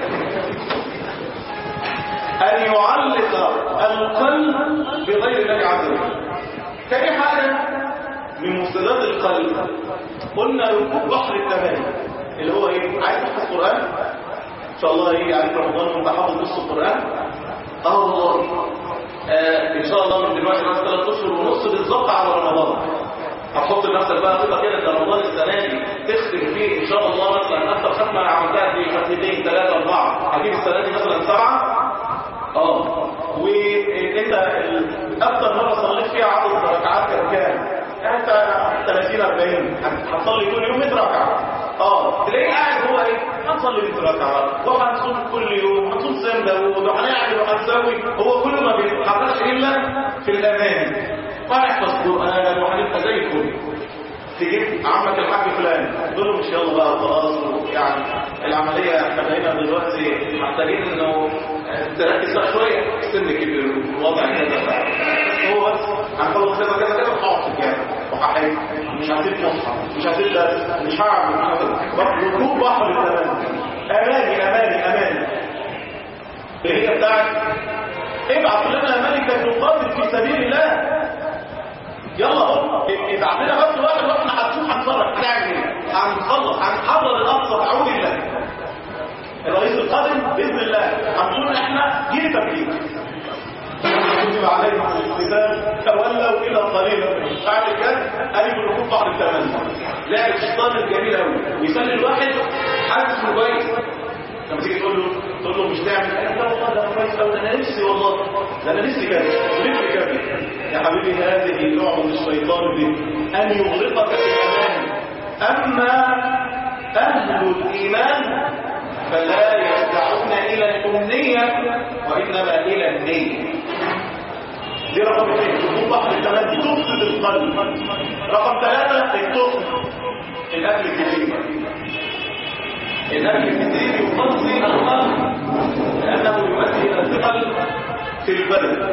أن يعلق القلب بغير الله عز وجل تاني حاجة من مفسدات القلب قلنا ركوب بحر التمام اللي هو ايه عايز تحفظ قرآن ان شاء الله يجي عليك رمضان وانت حافظ نص القرآن اه والله آه ان شاء الله من دلوقتي بس ثلاث اشهر ونص بالظبط على رمضان هتحط لنفسك بقى خطه كده انت رمضان السنه دي تختم فيه ان شاء الله مثلا اكتر ختمه عملتها دي ختمتين ثلاثه اربعه هتجيب السنه دي مثلا سبعه اه وانت اكتر مره صليت فيها عدد ركعات كان كام؟ يعني انت 30 40 هتصلي كل يوم 100 ركعه اه تلاقيه قاعد هو ايه هنصلي 100 ركعه وهنصوم كل يوم هنصوم صيام داوود وهنعمل وهنسوي هو كله ما بيتحركش الا في الامان وهنحفظ قران وهنبقى زي الفل تجيب عمك الحاج فلان تقول له مش يلا بقى خلاص يعني العمليه احنا بقينا دلوقتي محتاجين انه تركز بقى شويه السن كبر الوضع كذا هو بس هنخلص كذا كذا كذا وهقعد في الجامع وهحل مش هسيب مصحف مش هسيب درس مش هعمل مش هعمل ركوب بحر التمام اماني اماني اماني اللي هي بتاعت ابعث لنا ملكا نقاتل في سبيل الله يلا اهو ابعت لنا بس واحد واحنا هنشوف هنتصرف هنعمل ايه هنخلص هنحضر الاقصى بعون الله الرئيس القادم باذن الله هنكون احنا جيل تبليغ كتب عليهم الالتزام تولوا الى قليلا بعد كده قالوا الركوب بعد الثمانية لعب الشيطان الجميل قوي ويسلي الواحد حاسس انه كويس لما تيجي تقول له تقول له مش تعمل لا والله ده كويس قوي ده انا نفسي والله ده انا نفسي كده نفسي كده يا حبيبي هذه نوع من الشيطان دي ان يغرقك في الامان اما اهل الايمان فلا يرجعون الى الامنيه وانما الى النيه دي رقم اثنين تكون بحر التمام دي تفسد القلب رقم ثلاثة التخن الأكل الكثير الأكل الكثير يفضي القلب لأنه يؤدي إلى الثقل في البدن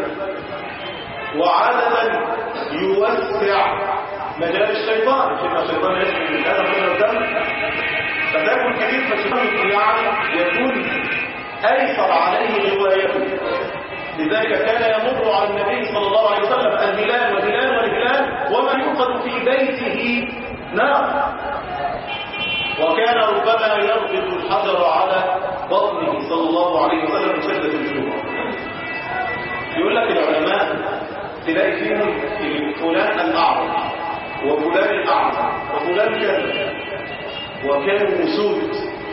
وعادة يوسع مجال الشيطان لأن الشيطان يجري من الأدم من الدم فتاكل كثير فالشيطان يعني يكون أيسر عليه روايته لذلك كان يمر على النبي صلى الله عليه وسلم الهلال والهلال والهلال وما يوقد في بيته نار وكان ربما يربط الحجر على بطنه صلى الله عليه وسلم من شدة الجوع يقول لك العلماء تلاقي فيهم فلان الأعرج وفلان الأعرج وفلان كذا وكانوا أسود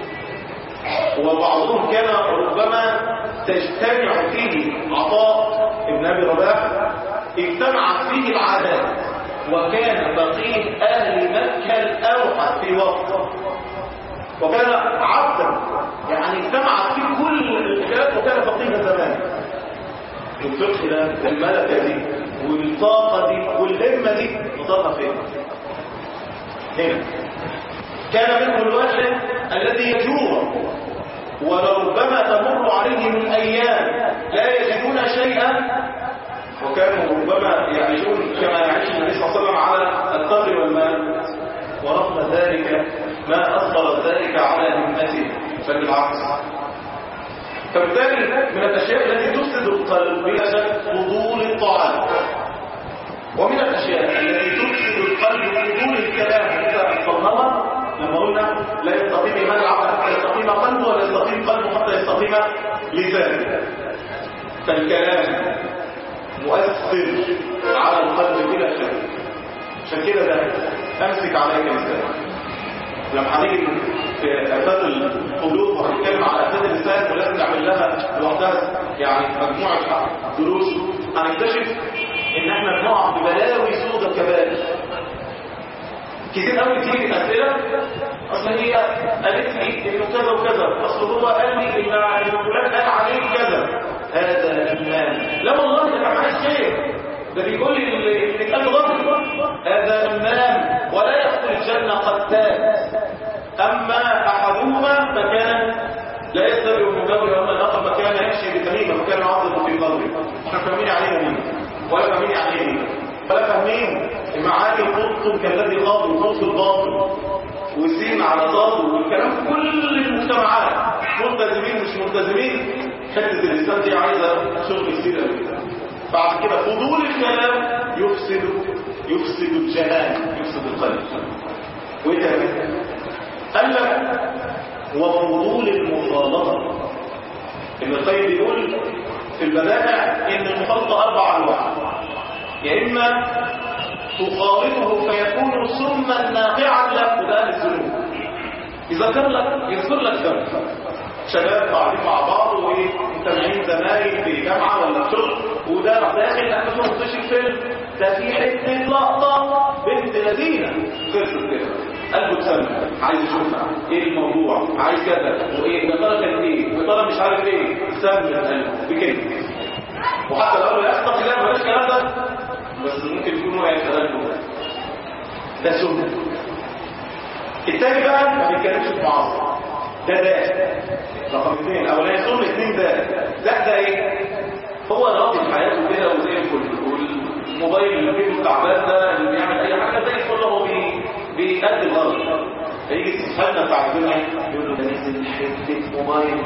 وبعضهم كان ربما تجتمع فيه عطاء ابن ابي رباح اجتمعت فيه العادات وكان فقيه اهل مكه الاوحد في وقته وكان عبدا يعني اجتمعت فيه كل الاشياء وكان فقيه زمان الفقه ده والملكه دي والطاقه دي والهمه دي نطاقها فين هنا كان منه الواحد الذي يجوع ولربما تمر عليهم الأيام لا يجدون شيئا وكانوا ربما يعيشون كما يعيش النبي صلى الله عليه وسلم على التمر والماء ورغم ذلك ما أثر ذلك على همته بل بالعكس فبالتالي من الأشياء التي تفسد القلب بلا شك فضول الطعام ومن الأشياء التي تفسد القلب فضول الكلام التي أصلناها لما قلنا لا يستقيم إيمان العبد حتى يستقيم قلبه ولا يستقيم قلبه حتى يستقيم لسانه فالكلام مؤثر على القلب بلا شك عشان كده ده امسك عليك لسانك لما هنيجي في افات القلوب وهنتكلم على افات اللسان ولازم نعمل لها لوحدها يعني مجموعه دروس هنكتشف ان احنا بنقع ببلاوي سودة كبائر كتير قوي تيجي اسئله اصل هي قالت لي انه كذا وكذا اصل هو قال لي ان فلان قال عليه كذا هذا ايمان لا والله ده كان عايز خير ده بيقول لي اللي كان غلط هذا ايمان ولا يدخل الجنه قتال اما احدهما فكان لا يستبر من قبل واما الاخر فكان يمشي بتميمه فكان يعظم في قبره احنا فاهمين عليه مين ولا فاهمين عليه مين ولا فاهمين معاني القطب كالذي قاضي وقوس الباطل وسين على ضاد والكلام في كل المجتمعات ملتزمين مش ملتزمين حته الانسان دي عايزه شغل كتير قوي بعد كده فضول الكلام يفسد يفسد الجنان يفسد القلب وايه تاني قال لك وفضول المخالطه ابن القيم بيقول في البدائع ان المخالطه اربع انواع يا اما تخالطه فيكون سما نافعا لك وده الذنوب يذكر لك يذكر لك ذنب شباب قاعدين مع بعض ومجتمعين زمايل في جامعه ولا في شغل وده راح داخل لانه ما خدش الفيلم ده في حته لقطه بنت لذينه خلصت كده قلبه اتسمى عايز يشوفها ايه الموضوع عايز كذا وايه يا ترى كان ايه يا ترى مش عارف ايه سمى قلبه بكده وحتى لو قال له يا اسطى لا بلاش الكلام ده بس ممكن يكون واقع كلامه ده ده سنه التاني بقى ما بيتكلمش في معاصر ده ده رقم اثنين اولاني سنه اثنين ده ده ده ايه هو راضي في حياته كده وزي الفل والموبايل اللي في جيبه تعبان ده اللي بيعمل اي حاجه زي الفل هو بي بيأدي الغرض فيجي صاحبنا بتاع الدنيا يقول له ده نزل حته موبايل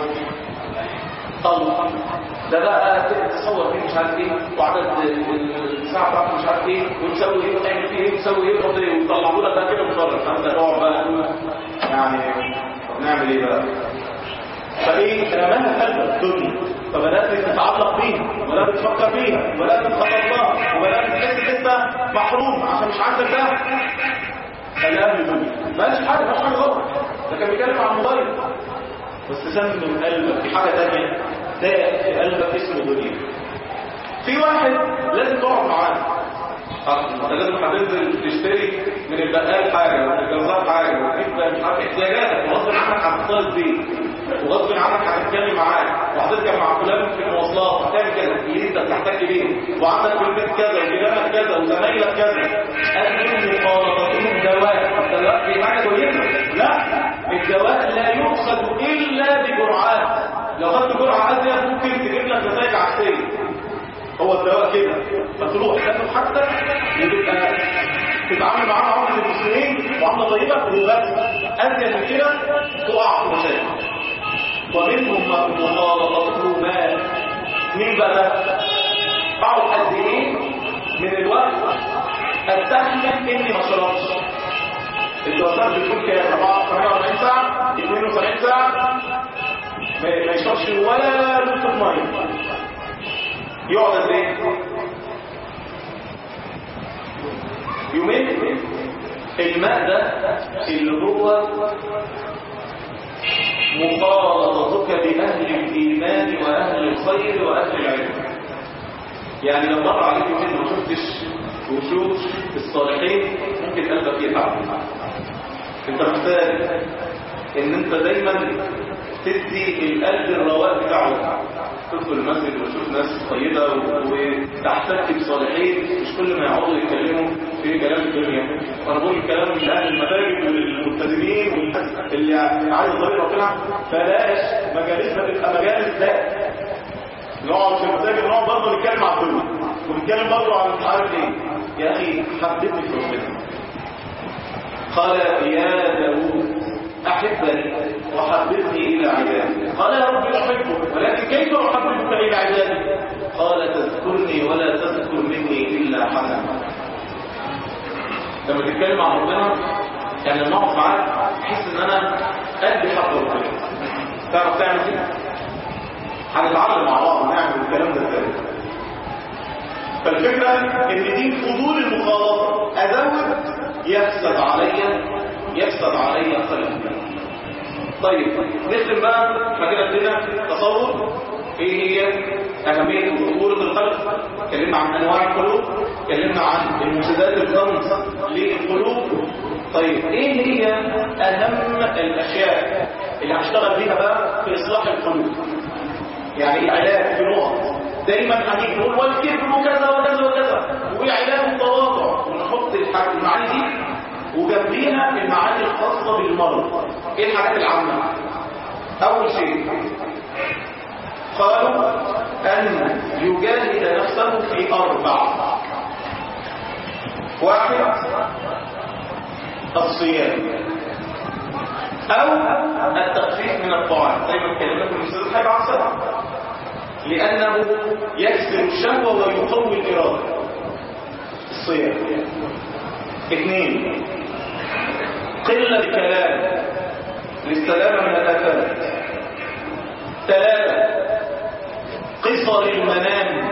طلع ده بقى تصور فيه مش عارف ايه وعدد الساعه بتاعته مش عارف ايه ونسوي ايه ونعمل فيه ايه ونسوي ايه ونحط ايه ويطلعوا لك بقى كده مصرف فانت تقعد بقى يعني نعمل ايه بقى فايه رماها قلبك الدنيا فبدات تتعلق بيها ولا بتفكر فيها ولا بتخطط لها وبدات تحس ان انت محروم عشان مش عندك ده خليها من الدنيا مالش حاجه مالش حاجه غلط ده كان بيتكلم عن الموبايل بس سمم قلبك في حاجه ثانيه ده في قلبك اسمه دنيا في واحد لازم تقعد معاه انت لازم هتنزل تشتري من البقال حاجه ومن الجزار حاجه وتجيب مش عارف احتياجاتك وغصب عنك هتتصل بيه وغصب عنك هتتكلم معاه وهتركب مع فلان في المواصلات وهتعمل كذا اللي انت بتحتاج بيه وعندك في البيت كذا وجيرانك كذا وزمايلك كذا قال مخالطتهم دواء الدواء دي حاجه كويسه لا الدواء لا يؤخذ الا بجرعات لو خدت جرعه ازيد ممكن تجيب لك نتائج عكسيه هو الدواء كده فتروح تاخد حاجتك وتبقى تتعامل معاه معامله المسلمين معامله طيبه وبس ازيد من كده تقع في مشاكل ومنهم مخالطته مال مين بقى ده؟ اقعد قد ايه من الوقت استحمل اني ما شربتش الدراسات بتقول كام 48 ساعه 72 ساعه ما يشربش ولا نقطه ميه يقعد قد ايه يومين الماء ده اللي هو مخالطتك بأهل الإيمان وأهل الخير وأهل العلم يعني لو مر عليك يومين ما شفتش وشوف الصالحين ممكن قلبك يتعب انت محتاج ان انت دايما تدي القلب الرواق بتاعه تدخل المسجد وتشوف ناس طيبة وتحتك بصالحين مش كل ما يقعدوا يتكلموا في كلام الدنيا وانا بقول الكلام من اهل المساجد والملتزمين والناس اللي عايز طريق ربنا بلاش مجالسنا تبقى مجالس ذات نقعد في المساجد ونقعد برضه نتكلم على الدنيا ونتكلم برضه عن مش عارف ايه يا اخي حببني في ربنا قال يا داوود أحبني وحببني إلى عبادي قال يا رب أحبك ولكن كيف أحببك إلى عبادي قال تذكرني ولا تذكر مني إلا حسنا لما تتكلم عن ربنا يعني لما اقعد معاك تحس ان انا قلبي حب ربنا تعرف تعمل كده هنتعلم مع بعض نعمل الكلام ده فالفكرة ان دي فضول المخالطة ازود يفسد عليا يفسد عليا قلبي طيب نختم بقى احنا كده ادينا تصور ايه هي اهميه خطوره القلب اتكلمنا عن انواع القلوب اتكلمنا عن المفسدات الخمس للقلوب طيب ايه هي اهم الاشياء اللي هشتغل بيها بقى في اصلاح القلوب يعني العلاج في نقط دايما هنيجي نقول والكبر وكذا وكذا وكذا وعلاج التواضع ونحط المعاني دي وجنبيها المعاني الخاصه بالمرض ايه الحاجات العامه اول شيء قالوا ان يجاهد نفسه في اربع واحد الصيام او التخفيف من الطعام زي ما اتكلمنا في الاستاذ الحاج عن لانه يكسر الشهوه ويقوي الاراده الصيام اثنين قله الكلام للسلامه من الافات ثلاثه قصر المنام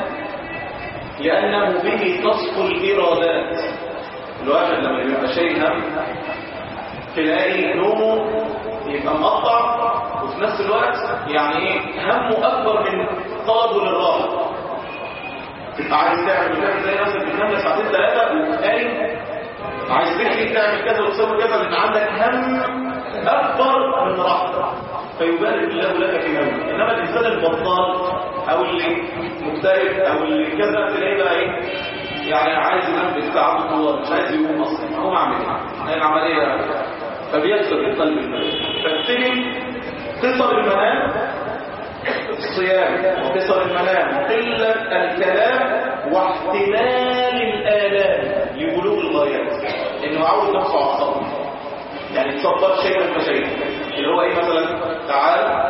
لانه به تصفو الارادات الواحد لما يبقى شايل هم تلاقي نومه يبقى مقطع وفي نفس الوقت يعني ايه همه اكبر من طلبه للراحه تبقى عايز تعمل كذا زي نفسك بتنام ساعتين ثلاثه وقايم عايز تحكي تعمل كذا وتسوي كذا لان عندك هم اكبر من راحتك فيبارك الله لك في نومك انما الانسان البطال او اللي مكتئب او اللي كذا تلاقيه بقى ايه يعني عايز ينام بالساعه هو مش عايز يقوم اصلا هو اعمل ايه هي العمليه فبيكسر القلب المنام فابتدي قصر المنام الصيام وقصر المنام قلة الكلام واحتمال الآلام لبلوغ الغايات انه عود نفسه على الصبر يعني تصبر شيء من المشاكل اللي هو ايه مثلا تعال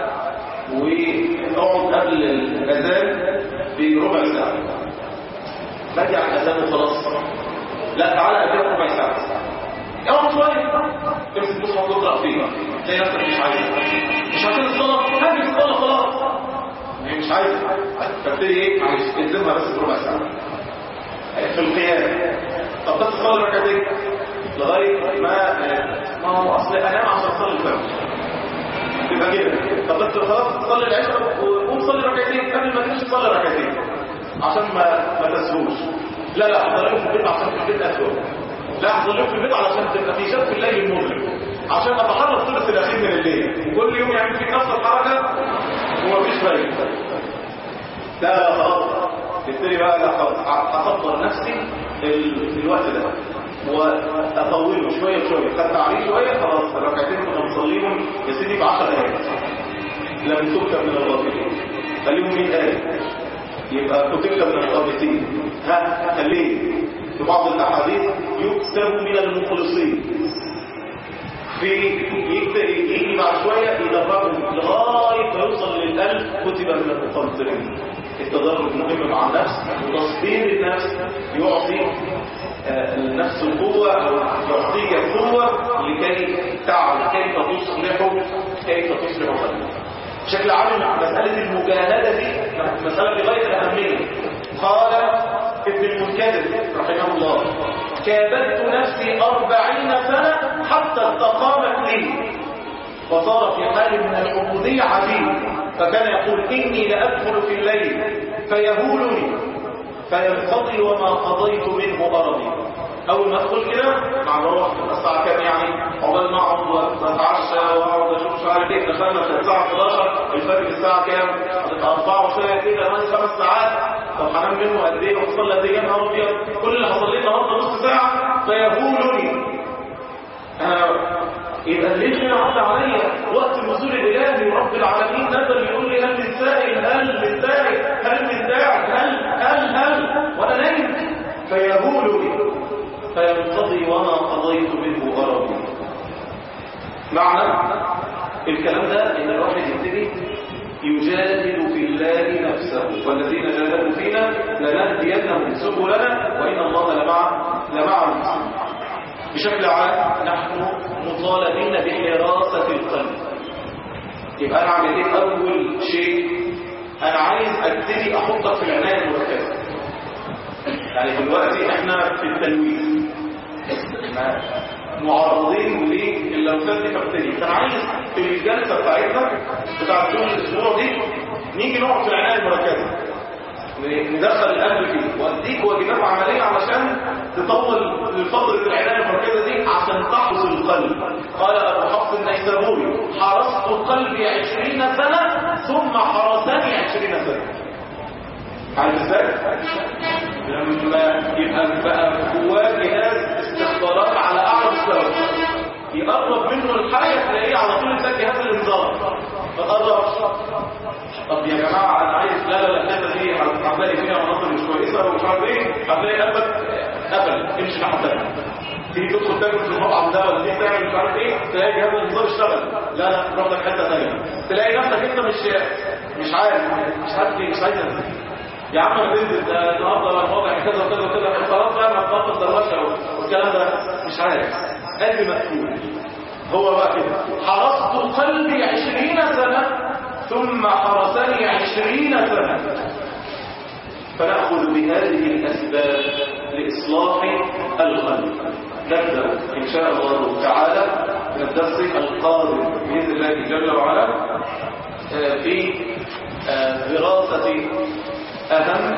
واقعد قبل الاذان بربع ساعه باجي على الاذان وخلاص لا تعالى قبل ربع ساعه اقعد شويه امسك مصحف تقرا فيه تلاقي نفسك مش عايز مش عشان الصلاه هاجي الصلاه خلاص هي مش عايز فابتدي ايه معلش الزمها بس بربع ساعه في القيام طب بس صلي ركعتين لغايه ما ما هو اصل انام عشان اصلي الفجر تبقى كده طب بس خلاص تصلي العشاء وقوم صلي ركعتين قبل ما تمشي صلي ركعتين عشان ما ما تسهوش لا لا احضر في البيت عشان في البيت اسهل لا احضر في البيت علشان تبقى في شرف الليل المظلم عشان اتحرك ثلث الاخير من الليل كل يوم يعمل فيك نفس الحركه ومفيش فايده لا لا خلاص تبتدي بقى لا خلاص هصبر نفسي الوقت ده واطوله شويه شويه خدت عليه شويه خلاص الركعتين كنا بنصليهم يا سيدي ب 10 دقايق لم تكتب من الغافلين خليهم 100 ايه يبقى تكتب من الغافلين ها خليه في بعض الاحاديث يكتب من المخلصين في يكتب يجي بعد شويه يدربهم لغايه ما يوصل للقلب كتب من المقنطرين التدرج مهم مع النفس وتصدير النفس يعطي النفس القوة أو يعطيك القوة لكي تعرف كيف تصلح كيف تصلح قلبك بشكل عام مسألة المجاهدة دي مسألة بغاية الأهمية قال ابن المنكدر رحمه الله كابدت نفسي أربعين سنة حتى استقامت لي فصار في حال من العبودية عجيب فكان يقول إني لأدخل في الليل فيهولني فينقضي وما قضيت منه أرضي أول ما أدخل كده مع بروح الساعة كام يعني عقبال ما أقعد وأتعشى وأقعد أشوف مش عارف إيه دخلنا في الساعة 11 الفجر الساعة كام؟ هتبقى 4 وشوية كده لغاية خمس ساعات طب هنام منه قد إيه وأصلي قد إيه يا نهار أبيض كل اللي هصليه النهارده نص ساعة فيهولني يبقى الليل هنا عدى عليا وقت النزول الالهي رب العالمين نزل يقول لي هل من سائل هل من سائل هل من داع هل هل هل وانا نايم فيهولني فينقضي وما قضيت منه غرضي معنى الكلام ده ان الواحد يبتدي يجادل في الله نفسه والذين جادلوا فينا لنهدينهم سبلنا وان الله لمع لمع المسلمين بشكل عام نحن مطالبين بحراسة القلب يبقى أنا أعمل إيه أول شيء أنا عايز أبتدي أحطك في العناية المركزة يعني دلوقتي احنا في التلويث احنا معرضين للوثات دي فبتدي فانا عايز في الجلسه بتاعتنا بتاعت طول الاسبوع دي نيجي نقعد في العنايه المركزه ندخل القلب فيه واديك واجبات عمليه علشان تطول لفتره العنايه المركزه دي عشان تحرس القلب قال ابو حفص النيسابوري حرست قلبي عشرين سنه ثم حرسني عشرين سنه عارف ازاي؟ لما يبقى بقى جواه جهاز استخبارات على اعلى مستوى يقرب منه الحاجه تلاقيه على طول يسجل جهاز الانذار ما تقربش طب يا جماعه انا عايز لا لا لا الحته دي هتلاقي فيها مناطق مش كويسه ومش عارف ايه هتلاقي قلبك قفل امشي ناحيه ثانيه تيجي تدخل تاكل في المطعم ده ولا تيجي تعمل مش عارف ايه تلاقي جهاز الانذار اشتغل لا لا روح لك حته ثانيه تلاقي نفسك انت مش مش عارف مش عارف ليه مش عايز انزل يا عم انا بنزل ده النهارده الوضع كذا وكذا وكذا خلاص بقى ما تبطل دروشه والكلام ده مش عارف قلبي مقفول هو بقى كده حرست قلبي عشرين سنة ثم حرسني عشرين سنة فنأخذ بهذه الأسباب لإصلاح القلب نبدأ إن شاء الله تعالى من الدرس القادم بإذن الله جل وعلا في دراسة أهم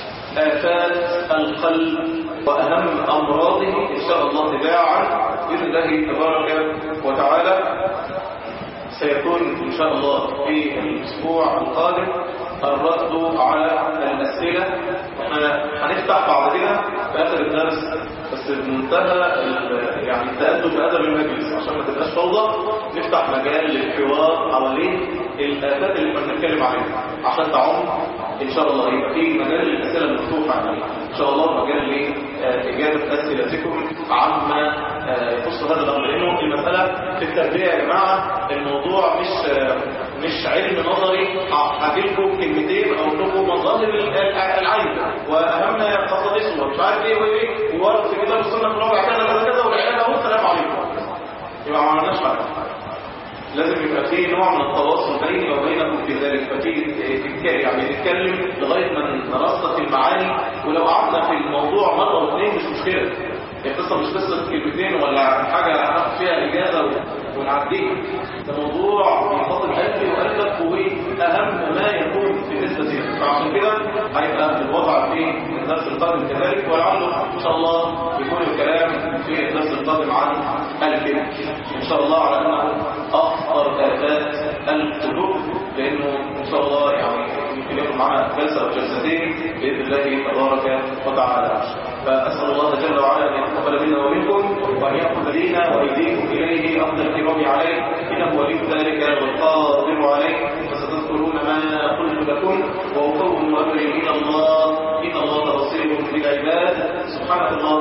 آفات القلب وأهم أمراضه إن شاء الله تباعا بإذن الله تبارك وتعالى سيكون إن شاء الله في الأسبوع القادم الرد على الأسئلة احنا هنفتح بعد كده في آخر الدرس بس بمنتهى يعني التأدب بأدب المجلس عشان ما تبقاش فوضى نفتح مجال للحوار حوالين الآفات اللي كنا بنتكلم عليها عشان تعم إن شاء الله يبقى في مجال للأسئلة المفتوحة يعني إن شاء الله مجال لإجابة أسئلتكم عما يخص هذا الأمر لأنه المسألة في التربية يا جماعة الموضوع مش مش علم نظري هجيلكم كلمتين او لكم مظاهر العين واهم خصائص ومش عارف ايه وايه وورد في كتاب السنه في رابع كذا كذا كذا والعيال اهو السلام عليكم يبقى ما عملناش حاجه لازم يبقى في نوع من التواصل بيني وبينكم في ذلك ففي تتكلم يعني نتكلم لغايه ما نرصد المعاني ولو قعدنا في الموضوع مره واثنين مش مشكله القصه مش قصه كلمتين ولا حاجه هناخد فيها اجازه ونعديها ده موضوع بيخاطب قلبي وقلبك واهم ما يكون بالنسبه لي فعشان كده هيبقى الوضع في الدرس القادم كذلك ولعله ان شاء الله يكون الكلام في الدرس القادم عن الكلام ان شاء الله على انه اخطر افات القلوب لانه ان شاء الله يعني يمكن يكون معنا جلسه او جلستين باذن الله تبارك وتعالى فأسأل الله جل وعلا أن يتقبل منا ومنكم وأن يأخذ لينا وأيديكم إليه أفضل الكرام عليه إنه ولي ذلك والقادر عليه فستذكرون ما قلت لكم وأفوض أمري إلى الله إن الله بصير بالعباد سبحانك اللهم